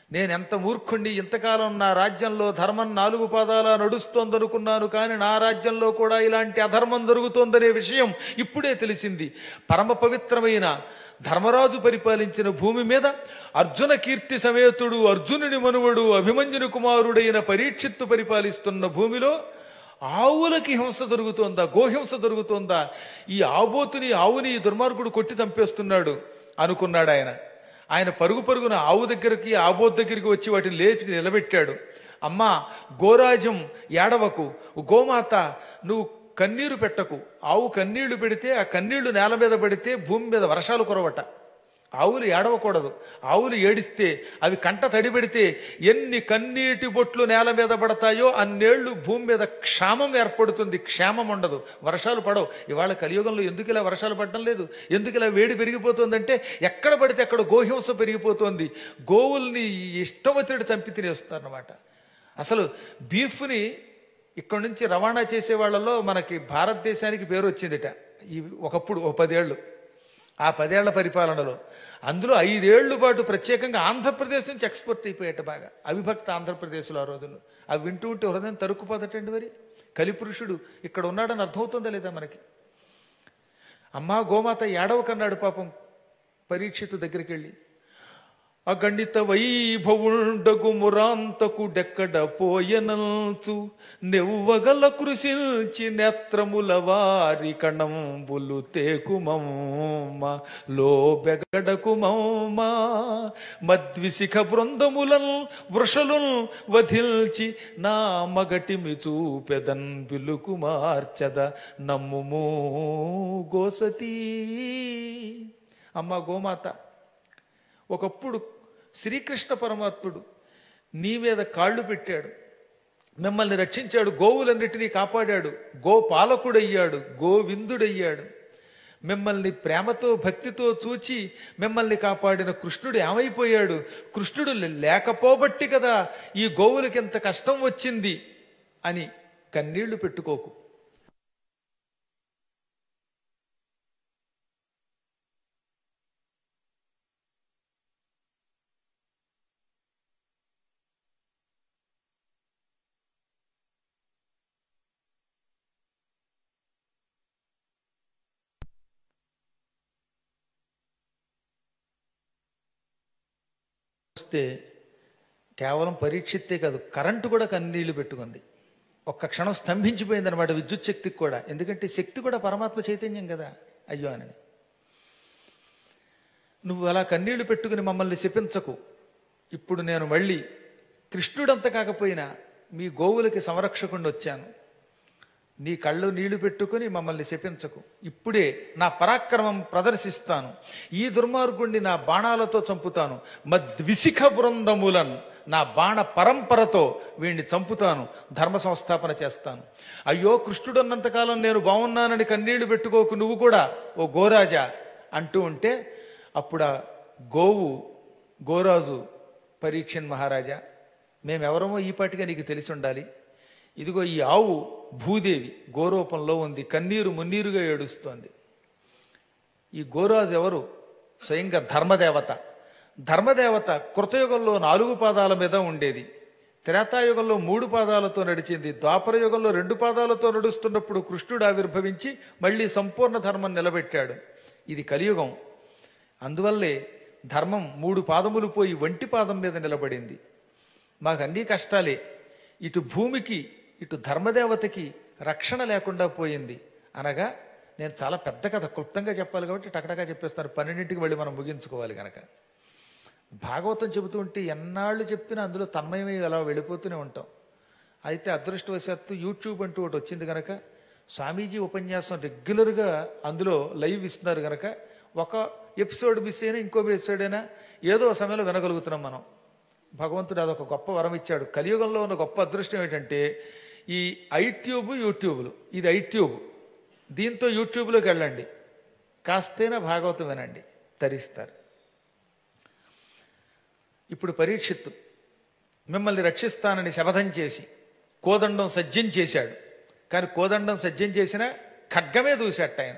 నేను ఎంత మూర్ఖుణ్ణి ఇంతకాలం నా రాజ్యంలో ధర్మం నాలుగు పాదాల నడుస్తోందనుకున్నాను కానీ నా రాజ్యంలో కూడా ఇలాంటి అధర్మం జరుగుతోందనే విషయం ఇప్పుడే తెలిసింది పరమ పవిత్రమైన ధర్మరాజు పరిపాలించిన భూమి మీద అర్జున కీర్తి సమేతుడు అర్జునుని మనువడు అభిమన్యుని కుమారుడైన పరీక్షిత్తు పరిపాలిస్తున్న భూమిలో ఆవులకి హింస జరుగుతోందా గోహింస జరుగుతోందా ఈ ఆబోతుని ఆవుని ఈ దుర్మార్గుడు కొట్టి చంపేస్తున్నాడు అనుకున్నాడు ఆయన ఆయన పరుగు పరుగున ఆవు దగ్గరికి ఆబోత్ దగ్గరికి వచ్చి వాటిని లేపి నిలబెట్టాడు అమ్మా గోరాజం ఏడవకు గోమాత నువ్వు కన్నీరు పెట్టకు ఆవు కన్నీళ్లు పెడితే ఆ కన్నీళ్లు నేల మీద పడితే భూమి మీద వర్షాలు కురవట ఆవులు ఏడవకూడదు ఆవులు ఏడిస్తే అవి కంట తడి పెడితే ఎన్ని కన్నీటి బొట్లు నేల మీద పడతాయో అన్నేళ్లు భూమి మీద క్షామం ఏర్పడుతుంది క్షేమం ఉండదు వర్షాలు పడవు ఇవాళ కలియుగంలో ఎందుకు ఇలా వర్షాలు పడడం లేదు ఎందుకు ఇలా వేడి పెరిగిపోతుందంటే ఎక్కడ పడితే అక్కడ గోహింస పెరిగిపోతుంది గోవుల్ని ఇష్టం వచ్చినట్టు చంపి తినేస్తారన్నమాట అసలు బీఫ్ని ఇక్కడ నుంచి రవాణా చేసే వాళ్ళలో మనకి భారతదేశానికి పేరు వచ్చిందిట ఈ ఒకప్పుడు ఓ పదేళ్ళు ఆ పదేళ్ల పరిపాలనలో అందులో ఐదేళ్ల పాటు ప్రత్యేకంగా ఆంధ్రప్రదేశ్ నుంచి ఎక్స్పోర్ట్ అయిపోయేట బాగా అవిభక్త ఆంధ్రప్రదేశ్లో ఆ రోజుల్లో అవి వింటూ ఉంటే హృదయం తరుక్కుపోదటండి మరి కలిపురుషుడు ఇక్కడ ఉన్నాడని అర్థమవుతుందా లేదా మనకి అమ్మా గోమాత ఏడవకన్నాడు పాపం పరీక్షితు దగ్గరికి వెళ్ళి అగణిత వైభవుండగు మురాంతకు డెక్కడ పోయనంచు నెవ్వగల కృషించి నేత్రముల వారి కణంబులు తేకుమమ్మ లోబెగడకుమమ్మ మద్విశిఖ బృందములను వృషలున్ వధిల్చి నా మగటిమి చూపెదన్ పిలుకు మార్చద నమ్ముమూ గోసతీ అమ్మ గోమాత ఒకప్పుడు శ్రీకృష్ణ పరమాత్ముడు నీ మీద కాళ్ళు పెట్టాడు మిమ్మల్ని రక్షించాడు గోవులన్నిటినీ కాపాడాడు గోపాలకుడయ్యాడు గోవిందుడయ్యాడు మిమ్మల్ని ప్రేమతో భక్తితో చూచి మిమ్మల్ని కాపాడిన కృష్ణుడు ఏమైపోయాడు కృష్ణుడు లేకపోబట్టి కదా ఈ గోవులకి ఎంత కష్టం వచ్చింది అని కన్నీళ్లు పెట్టుకోకు వస్తే కేవలం పరీక్షిత్తే కాదు కరెంటు కూడా కన్నీళ్లు పెట్టుకుంది ఒక్క క్షణం స్తంభించిపోయింది అనమాట విద్యుత్ శక్తికి కూడా ఎందుకంటే శక్తి కూడా పరమాత్మ చైతన్యం కదా అయ్యో అని నువ్వు అలా కన్నీళ్లు పెట్టుకుని మమ్మల్ని శపించకు ఇప్పుడు నేను మళ్ళీ కృష్ణుడంత కాకపోయినా మీ గోవులకి సంరక్షకుండా వచ్చాను నీ కళ్ళు నీళ్లు పెట్టుకుని మమ్మల్ని శపించకు ఇప్పుడే నా పరాక్రమం ప్రదర్శిస్తాను ఈ దుర్మార్గుణ్ణి నా బాణాలతో చంపుతాను మద్విశిఖ బృందములన్ నా బాణ పరంపరతో వీణ్ణి చంపుతాను ధర్మ సంస్థాపన చేస్తాను అయ్యో కృష్ణుడున్నంతకాలం నేను బాగున్నానని కన్నీళ్లు పెట్టుకోకు నువ్వు కూడా ఓ గోరాజా అంటూ ఉంటే అప్పుడు ఆ గోవు గోరాజు పరీక్షన్ మహారాజా మేమెవరమో ఈ పాటిగా నీకు తెలిసి ఉండాలి ఇదిగో ఈ ఆవు భూదేవి గోరూపంలో ఉంది కన్నీరు మున్నీరుగా ఏడుస్తోంది ఈ గోరాజు ఎవరు స్వయంగా ధర్మదేవత ధర్మదేవత కృతయుగంలో నాలుగు పాదాల మీద ఉండేది త్రేతాయుగంలో మూడు పాదాలతో నడిచింది ద్వాపర యుగంలో రెండు పాదాలతో నడుస్తున్నప్పుడు కృష్ణుడు ఆవిర్భవించి మళ్ళీ సంపూర్ణ ధర్మం నిలబెట్టాడు ఇది కలియుగం అందువల్లే ధర్మం మూడు పాదములు పోయి వంటి పాదం మీద నిలబడింది మాకు అన్ని కష్టాలే ఇటు భూమికి ఇటు ధర్మదేవతకి రక్షణ లేకుండా పోయింది అనగా నేను చాలా పెద్ద కథ క్లుప్తంగా చెప్పాలి కాబట్టి టకటగా చెప్పేస్తాను పన్నెండింటికి వెళ్ళి మనం ముగించుకోవాలి కనుక భాగవతం చెబుతూ ఉంటే ఎన్నాళ్ళు చెప్పినా అందులో తన్మయమై అలా వెళ్ళిపోతూనే ఉంటాం అయితే అదృష్టవశాత్తు యూట్యూబ్ అంటూ ఒకటి వచ్చింది కనుక స్వామీజీ ఉపన్యాసం రెగ్యులర్గా అందులో లైవ్ ఇస్తున్నారు కనుక ఒక ఎపిసోడ్ మిస్ అయినా ఇంకో ఎపిసోడ్ అయినా ఏదో సమయంలో వినగలుగుతున్నాం మనం భగవంతుడు అదొక గొప్ప వరం ఇచ్చాడు కలియుగంలో ఉన్న గొప్ప అదృష్టం ఏంటంటే ఈ ఐట్యూబ్ యూట్యూబ్లు ఇది ఐట్యూబ్ దీంతో యూట్యూబ్లోకి వెళ్ళండి కాస్తైనా భాగవతం వినండి తరిస్తారు ఇప్పుడు పరీక్షిత్తు మిమ్మల్ని రక్షిస్తానని శపథం చేసి కోదండం సజ్జం చేశాడు కానీ కోదండం సజ్జం చేసినా ఖడ్గమే దూశాట ఆయన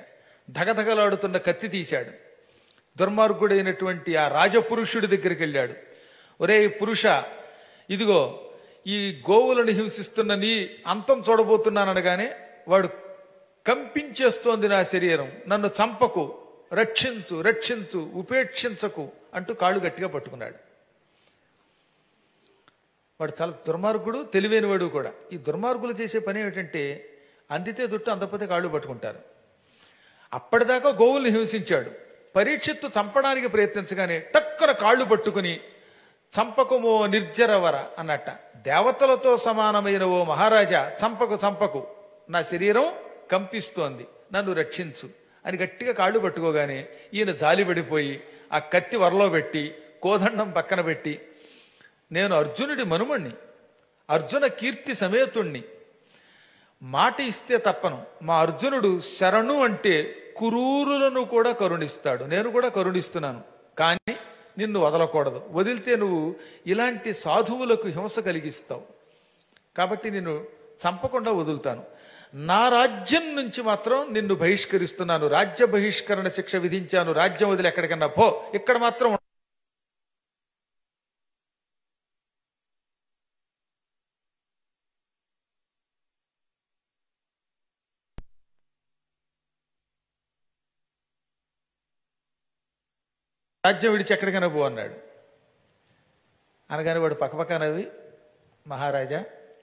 ధగధగలాడుతున్న కత్తి తీశాడు దుర్మార్గుడైనటువంటి ఆ రాజపురుషుడి దగ్గరికి వెళ్ళాడు ఒరే పురుష ఇదిగో ఈ గోవులను హింసిస్తున్న నీ అంతం చూడబోతున్నాననగానే వాడు కంపించేస్తోంది నా శరీరం నన్ను చంపకు రక్షించు రక్షించు ఉపేక్షించకు అంటూ కాళ్ళు గట్టిగా పట్టుకున్నాడు వాడు చాలా దుర్మార్గుడు తెలివైనవాడు కూడా ఈ దుర్మార్గులు చేసే పని ఏమిటంటే అందితే చుట్టూ అందకపోతే కాళ్ళు పట్టుకుంటారు అప్పటిదాకా గోవుల్ని హింసించాడు పరీక్షిత్తు చంపడానికి ప్రయత్నించగానే టక్కన కాళ్ళు పట్టుకుని చంపకుమో నిర్జరవర అన్నట్ట దేవతలతో సమానమైన ఓ మహారాజా చంపకు చంపకు నా శరీరం కంపిస్తోంది నన్ను రక్షించు అని గట్టిగా కాళ్ళు పట్టుకోగానే ఈయన జాలిపడిపోయి ఆ కత్తి వరలో పెట్టి కోదండం పక్కన పెట్టి నేను అర్జునుడి మనుమణ్ణి అర్జున కీర్తి సమేతుణ్ణి మాట ఇస్తే తప్పను మా అర్జునుడు శరణు అంటే కురూరులను కూడా కరుణిస్తాడు నేను కూడా కరుణిస్తున్నాను కానీ నిన్ను వదలకూడదు వదిలితే నువ్వు ఇలాంటి సాధువులకు హింస కలిగిస్తావు కాబట్టి నిన్ను చంపకుండా వదులుతాను నా రాజ్యం నుంచి మాత్రం నిన్ను బహిష్కరిస్తున్నాను రాజ్య బహిష్కరణ శిక్ష విధించాను రాజ్యం వదిలి ఎక్కడికన్నా పో ఇక్కడ మాత్రం ఉండు. రాజ్యం విడిచి ఎక్కడికైనా పో అన్నాడు అనగానే వాడు పక్కపక్కనవి మహారాజా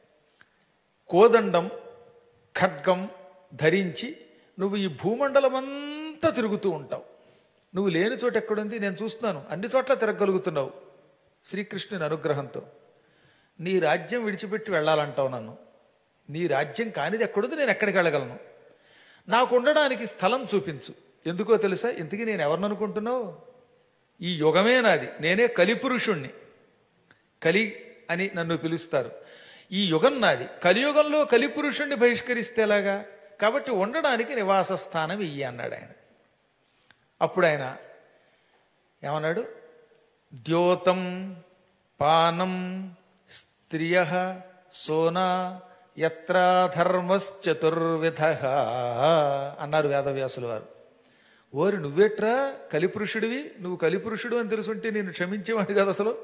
కోదండం ఖడ్గం ధరించి నువ్వు ఈ భూమండలమంతా తిరుగుతూ ఉంటావు నువ్వు లేని చోట ఎక్కడుంది నేను చూస్తున్నాను అన్ని చోట్ల తిరగలుగుతున్నావు శ్రీకృష్ణుని అనుగ్రహంతో నీ రాజ్యం విడిచిపెట్టి వెళ్ళాలంటావు నన్ను నీ రాజ్యం కానిది ఎక్కడుంది నేను ఎక్కడికి వెళ్ళగలను నాకు ఉండడానికి స్థలం చూపించు ఎందుకో తెలుసా ఇంతకీ నేను ఎవరిని అనుకుంటున్నావు ఈ యుగమే నాది నేనే కలిపురుషుణ్ణి కలి అని నన్ను పిలుస్తారు ఈ యుగం నాది కలియుగంలో కలిపురుషుణ్ణి బహిష్కరిస్తే ఎలాగా కాబట్టి ఉండడానికి నివాస స్థానం ఇయ్యి అన్నాడు ఆయన అప్పుడు ఆయన ఏమన్నాడు ద్యోతం పానం స్త్రియ సోనా యత్రాధర్మశ్చతుర్విధ అన్నారు వేదవ్యాసుల వారు ఓరి నువ్వేట్రా కలిపురుషుడివి నువ్వు కలిపురుషుడు అని తెలుసుంటే నేను క్షమించేవాడు కాదు అసలు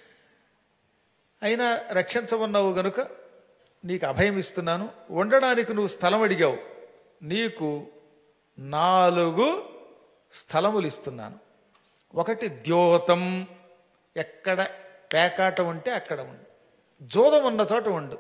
అయినా రక్షించమన్నావు గనుక నీకు అభయం ఇస్తున్నాను ఉండడానికి నువ్వు స్థలం అడిగావు నీకు నాలుగు స్థలములు ఇస్తున్నాను ఒకటి ద్యోతం ఎక్కడ పేకాట ఉంటే అక్కడ ఉండు జోదం ఉన్న చోట ఉండు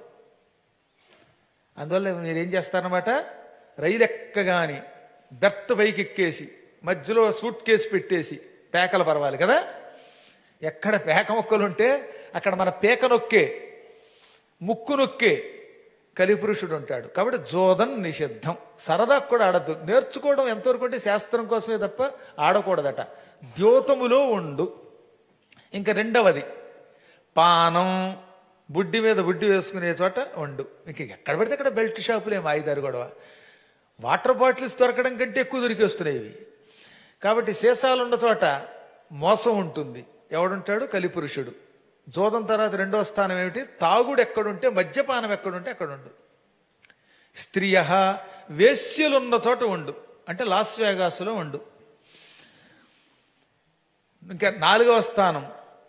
అందువల్ల మీరేం చేస్తారన్నమాట రైలు ఎక్కగాని బెర్త్ పైకి ఎక్కేసి మధ్యలో సూట్ కేసు పెట్టేసి పేకలు పరవాలి కదా ఎక్కడ పేక మొక్కలు ఉంటే అక్కడ మన పేక నొక్కే ముక్కు నొక్కే కలిపురుషుడు ఉంటాడు కాబట్టి జోదం నిషిద్ధం సరదా కూడా ఆడద్దు నేర్చుకోవడం ఎంతవరకు అంటే శాస్త్రం కోసమే తప్ప ఆడకూడదట ద్యోతములో ఉండు ఇంకా రెండవది పానం బుడ్డి మీద బుడ్డి వేసుకునే చోట ఉండు ఇంక ఎక్కడ పడితే అక్కడ బెల్ట్ షాపులే మాయిదారు గొడవ వాటర్ బాటిల్స్ దొరకడం కంటే ఎక్కువ దొరికేస్తున్నాయి ఇవి కాబట్టి సీసాలు ఉన్న చోట మోసం ఉంటుంది ఎవడుంటాడు కలిపురుషుడు జోదం తర్వాత రెండో స్థానం ఏమిటి తాగుడు ఎక్కడుంటే మద్యపానం ఎక్కడుంటే అక్కడ ఉండు స్త్రియ వేశ్యలున్న చోట ఉండు అంటే లాస్ వేగాసులో ఉండు ఇంకా నాలుగవ స్థానం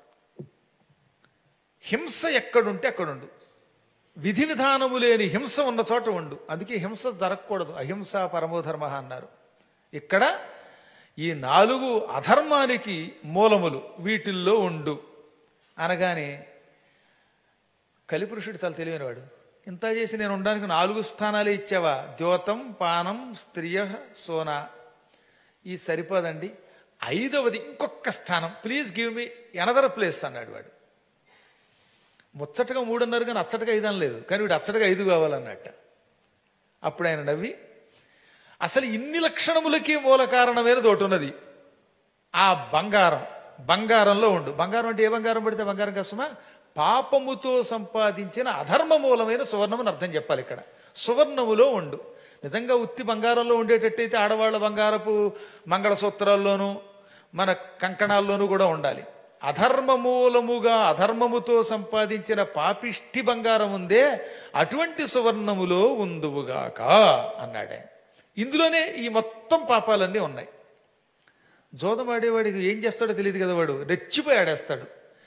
హింస ఎక్కడుంటే అక్కడుండు విధి విధానము లేని హింస ఉన్న చోట ఉండు అందుకే హింస జరగకూడదు అహింస పరమోధర్మ అన్నారు ఇక్కడ ఈ నాలుగు అధర్మానికి మూలములు వీటిల్లో ఉండు అనగానే కలిపురుషుడు చాలా తెలివైనవాడు ఇంత చేసి నేను ఉండడానికి నాలుగు స్థానాలే ఇచ్చావా ద్యోతం పానం స్త్రియ సోనా ఈ సరిపోదండి ఐదవది ఇంకొక స్థానం please give me another place అన్నాడు వాడు ముచ్చటగా మూడున్నర కానీ అచ్చటగా ఐదు అనలేదు కానీ వీడు అచ్చటగా ఐదు కావాలన్నట్ట అప్పుడు ఆయన నవ్వి అసలు ఇన్ని లక్షణములకి మూల కారణమైనది ఒకటి ఉన్నది ఆ బంగారం బంగారంలో ఉండు బంగారం అంటే ఏ బంగారం పడితే బంగారం కష్టమా పాపముతో సంపాదించిన అధర్మ మూలమైన సువర్ణముని అర్థం చెప్పాలి ఇక్కడ సువర్ణములో ఉండు నిజంగా ఉత్తి బంగారంలో ఉండేటట్టయితే ఆడవాళ్ళ బంగారపు మంగళసూత్రాల్లోనూ మన కంకణాల్లోనూ కూడా ఉండాలి అధర్మ మూలముగా అధర్మముతో సంపాదించిన పాపిష్టి బంగారం ఉందే అటువంటి సువర్ణములో ఉందువుగాక అన్నాడే ఇందులోనే ఈ మొత్తం పాపాలన్నీ ఉన్నాయి జోదం ఆడేవాడికి ఏం చేస్తాడో తెలియదు కదా వాడు రెచ్చిపోయి ఆడేస్తాడు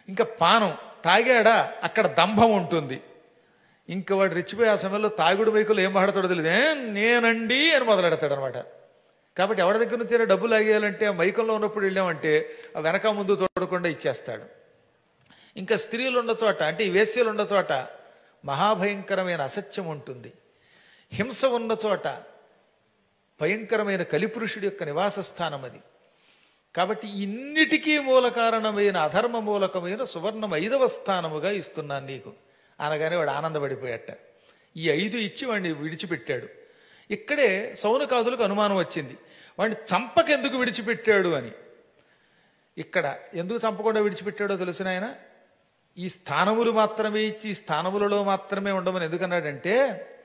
ఇంకా పానం తాగాడా అక్కడ దంభం ఉంటుంది ఇంకా వాడు రెచ్చిపోయి ఆ సమయంలో తాగుడు మైకులు ఏం మాట్లాడతాడో తెలియదు "ఏ, నేనండి అని మొదలెడతాడు అనమాట కాబట్టి ఎవరి దగ్గర నుంచి అయినా డబ్బులు లాగేయాలంటే ఆ మైకంలో ఉన్నప్పుడు వెళ్ళామంటే ఆ వెనక ముందు చూడకుండా ఇచ్చేస్తాడు ఇంకా స్త్రీలు ఉన్న చోట అంటే ఈ వేశ్యలు ఉన్న చోట మహాభయంకరమైన అసత్యం ఉంటుంది హింస ఉన్న చోట భయంకరమైన కలిపురుషుడి యొక్క నివాస స్థానం అది కాబట్టి ఇన్నిటికీ మూల కారణమైన అధర్మ మూలకమైన సువర్ణం ఐదవ స్థానముగా ఇస్తున్నాను నీకు అనగానే వాడు ఆనందపడిపోయాట ఈ ఐదు ఇచ్చి వాడిని విడిచిపెట్టాడు ఇక్కడే సౌనకాదులకు అనుమానం వచ్చింది వాడిని చంపకెందుకు విడిచిపెట్టాడు అని ఇక్కడ ఎందుకు చంపకుండా విడిచిపెట్టాడో తెలిసిన ఆయన ఈ స్థానములు మాత్రమే ఇచ్చి ఈ స్థానములలో మాత్రమే ఉండమని ఎందుకన్నాడంటే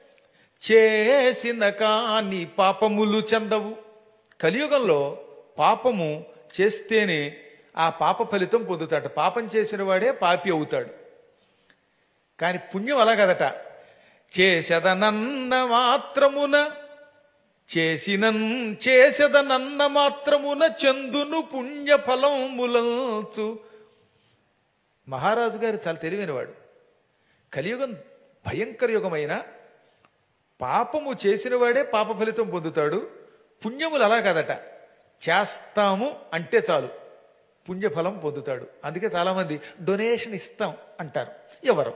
చేసిన కాని పాపములు చెందవు కలియుగంలో పాపము చేస్తేనే ఆ పాప ఫలితం పొందుతాడు పాపం చేసిన వాడే పాపి అవుతాడు కానీ పుణ్యం అలా కదట చేసెదనన్న మాత్రమున చేసినన్ చేసెదనన్న మాత్రమున చందును పుణ్య ఫలములంచు మహారాజు గారు చాలా తెలివైనవాడు కలియుగం భయంకర యుగమైన పాపము చేసిన వాడే పాప ఫలితం పొందుతాడు పుణ్యములు అలా కదట చేస్తాము అంటే చాలు పుణ్యఫలం పొందుతాడు అందుకే చాలామంది డొనేషన్ ఇస్తాం అంటారు ఎవరు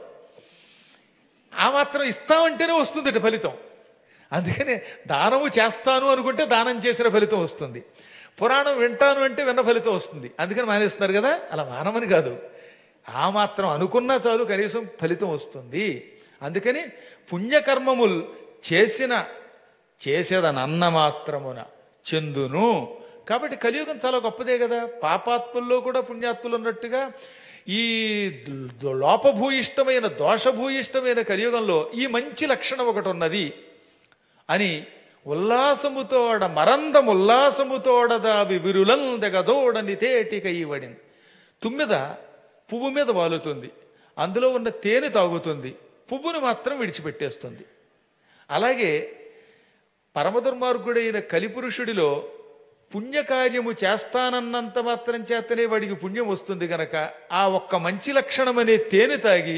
ఆ మాత్రం ఇస్తామంటేనే వస్తుందట ఫలితం అందుకనే దానము చేస్తాను అనుకుంటే దానం చేసిన ఫలితం వస్తుంది పురాణం వింటాను అంటే విన్న ఫలితం వస్తుంది అందుకని మానేస్తున్నారు కదా అలా మానమని కాదు ఆ మాత్రం అనుకున్నా చాలు కనీసం ఫలితం వస్తుంది అందుకని పుణ్యకర్మములు చేసిన చేసేదనన్న మాత్రమున చెందును కాబట్టి కలియుగం చాలా గొప్పదే కదా పాపాత్ముల్లో కూడా పుణ్యాత్ములు ఉన్నట్టుగా ఈ ద- లోపభూయిష్టమైన దోషభూయిష్టమైన కలియుగంలో ఈ మంచి లక్షణం ఒకటి ఉన్నది అని ఉల్లాసముతోడ మరందం ఉల్లాసముతోడదావి విరులందగదోడని తేటిక ఈవడిన్ తుమ్మిద పువ్వు మీద వాలుతుంది అందులో ఉన్న తేనె తాగుతుంది పువ్వును మాత్రం విడిచిపెట్టేస్తుంది అలాగే పరమదుర్మార్గుడైన కలిపురుషుడిలో పుణ్యకార్యము చేస్తానన్నంత మాత్రం చేతనే వాడికి పుణ్యం వస్తుంది గనక ఆ ఒక్క మంచి లక్షణం అనే తేనె తాగి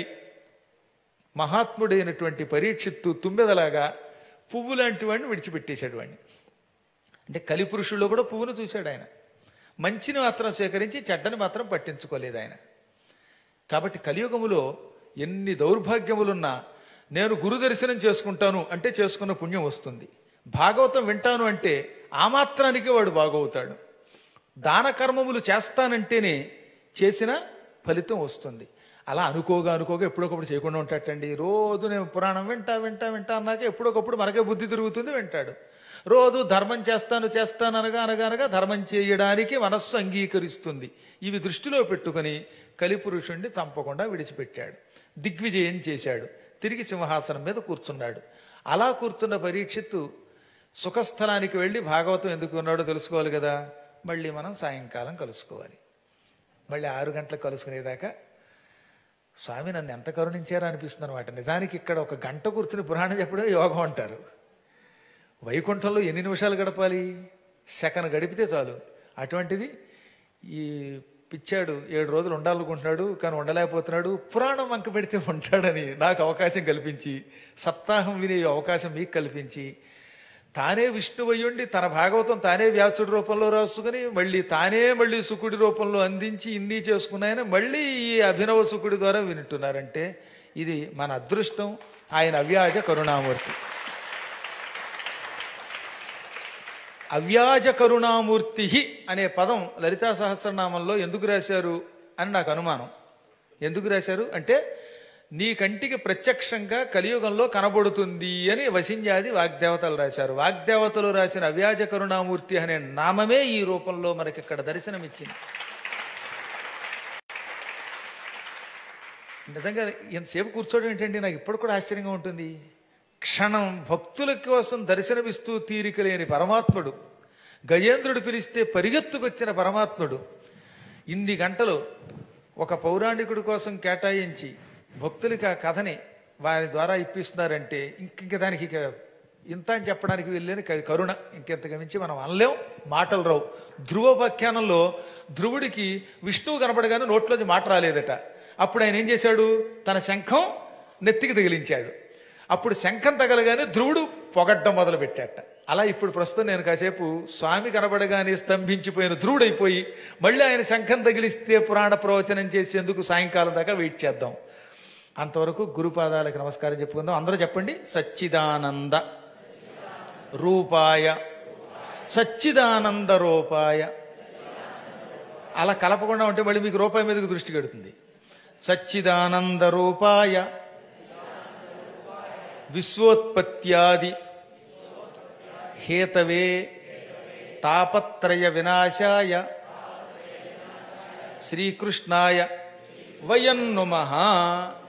మహాత్ముడైనటువంటి పరీక్షిత్తు తుమ్మెదలాగా పువ్వు లాంటి వాడిని విడిచిపెట్టేశాడు వాడిని అంటే కలిపురుషుల్లో కూడా పువ్వును చూశాడు ఆయన మంచిని మాత్రం స్వీకరించి చెడ్డని మాత్రం పట్టించుకోలేదు ఆయన కాబట్టి కలియుగములో ఎన్ని దౌర్భాగ్యములున్నా నేను గురు దర్శనం చేసుకుంటాను అంటే చేసుకున్న పుణ్యం వస్తుంది భాగవతం వింటాను అంటే ఆ మాత్రానికి వాడు బాగవుతాడు దాన కర్మములు చేస్తానంటేనే చేసిన ఫలితం వస్తుంది అలా అనుకోగా అనుకోగా ఎప్పుడొకప్పుడు చేయకుండా ఉంటాటండి రోజు నేను పురాణం వింటా వింటా వింటా అన్నాక ఎప్పుడొకప్పుడు మనకే బుద్ధి తిరుగుతుంది వింటాడు రోజు ధర్మం చేస్తాను చేస్తాను అనగా అనగా అనగా ధర్మం చేయడానికి మనస్సు అంగీకరిస్తుంది ఇవి దృష్టిలో పెట్టుకుని కలిపురుషుణ్ణి చంపకుండా విడిచిపెట్టాడు దిగ్విజయం చేశాడు తిరిగి సింహాసనం మీద కూర్చున్నాడు అలా కూర్చున్న పరీక్షిత్తు సుఖస్థలానికి వెళ్ళి భాగవతం ఎందుకు ఉన్నాడో తెలుసుకోవాలి కదా మళ్ళీ మనం సాయంకాలం కలుసుకోవాలి మళ్ళీ ఆరు గంటలకు కలుసుకునేదాకా స్వామి నన్ను ఎంత కరుణించారో అనిపిస్తుంది అనమాట నిజానికి ఇక్కడ ఒక గంట కూర్చుని పురాణం చెప్పడం యోగం అంటారు వైకుంఠంలో ఎన్ని నిమిషాలు గడపాలి సెకన్ గడిపితే చాలు అటువంటిది ఈ పిచ్చాడు ఏడు రోజులు ఉండాలనుకుంటున్నాడు కానీ ఉండలేకపోతున్నాడు పురాణం వంక పెడితే ఉంటాడని నాకు అవకాశం కల్పించి సప్తాహం వినే అవకాశం మీకు కల్పించి తానే విష్ణువయ్యుండి తన భాగవతం తానే వ్యాసుడి రూపంలో రాసుకుని మళ్ళీ తానే మళ్ళీ సుకుడి రూపంలో అందించి ఇన్ని చేసుకున్నాయన మళ్ళీ ఈ అభినవ సుకుడి ద్వారా వింటున్నారంటే ఇది మన అదృష్టం ఆయన అవ్యాజ కరుణామూర్తి అవ్యాజ కరుణామూర్తి అనే పదం లలితా సహస్రనామంలో ఎందుకు రాశారు అని నాకు అనుమానం ఎందుకు రాశారు అంటే నీ కంటికి ప్రత్యక్షంగా కలియుగంలో కనబడుతుంది అని వసింజాది వాగ్దేవతలు రాశారు వాగ్దేవతలు రాసిన అవ్యాజ కరుణామూర్తి అనే నామమే ఈ రూపంలో మనకి ఇక్కడ దర్శనమిచ్చింది నిజంగా ఎంతసేపు కూర్చోవడం ఏంటంటే నాకు ఇప్పుడు కూడా ఆశ్చర్యంగా ఉంటుంది క్షణం భక్తుల కోసం దర్శనమిస్తూ తీరిక లేని పరమాత్ముడు గజేంద్రుడు పిలిస్తే పరిగెత్తుకొచ్చిన పరమాత్ముడు ఇన్ని గంటలు ఒక పౌరాణికుడి కోసం కేటాయించి భక్తులకి ఆ కథని వారి ద్వారా ఇప్పిస్తున్నారంటే ఇంక ఇంక దానికి ఇక ఇంత అని చెప్పడానికి వెళ్ళని క- కరుణ ఇంకెంతకు మించి మనం అనలేం మాటలు రావు ధ్రువోపాఖ్యానంలో ధ్రువుడికి విష్ణువు కనపడగానే నోట్లోంచి మాట రాలేదట అప్పుడు ఆయన ఏం చేశాడు తన శంఖం నెత్తికి తగిలించాడు అప్పుడు శంఖం తగలగానే ధ్రువుడు పొగడ్డం మొదలు పెట్టాట అలా ఇప్పుడు ప్రస్తుతం నేను కాసేపు స్వామి కనబడగానే స్తంభించిపోయిన ధ్రువుడైపోయి మళ్ళీ ఆయన శంఖం తగిలిస్తే పురాణ ప్రవచనం చేసేందుకు సాయంకాలం దాకా వెయిట్ చేద్దాం అంతవరకు గురుపాదాలకు నమస్కారం చెప్పుకుందాం అందరూ చెప్పండి సచ్చిదానంద రూపాయ సచ్చిదానంద రూపాయ అలా కలపకుండా ఉంటే మళ్ళీ మీకు రూపాయి మీదకి దృష్టి కడుతుంది సచ్చిదానంద రూపాయ విశ్వోత్పత్యాది హేతవే తాపత్రయ వినాశాయ శ్రీకృష్ణాయ వయం నుమః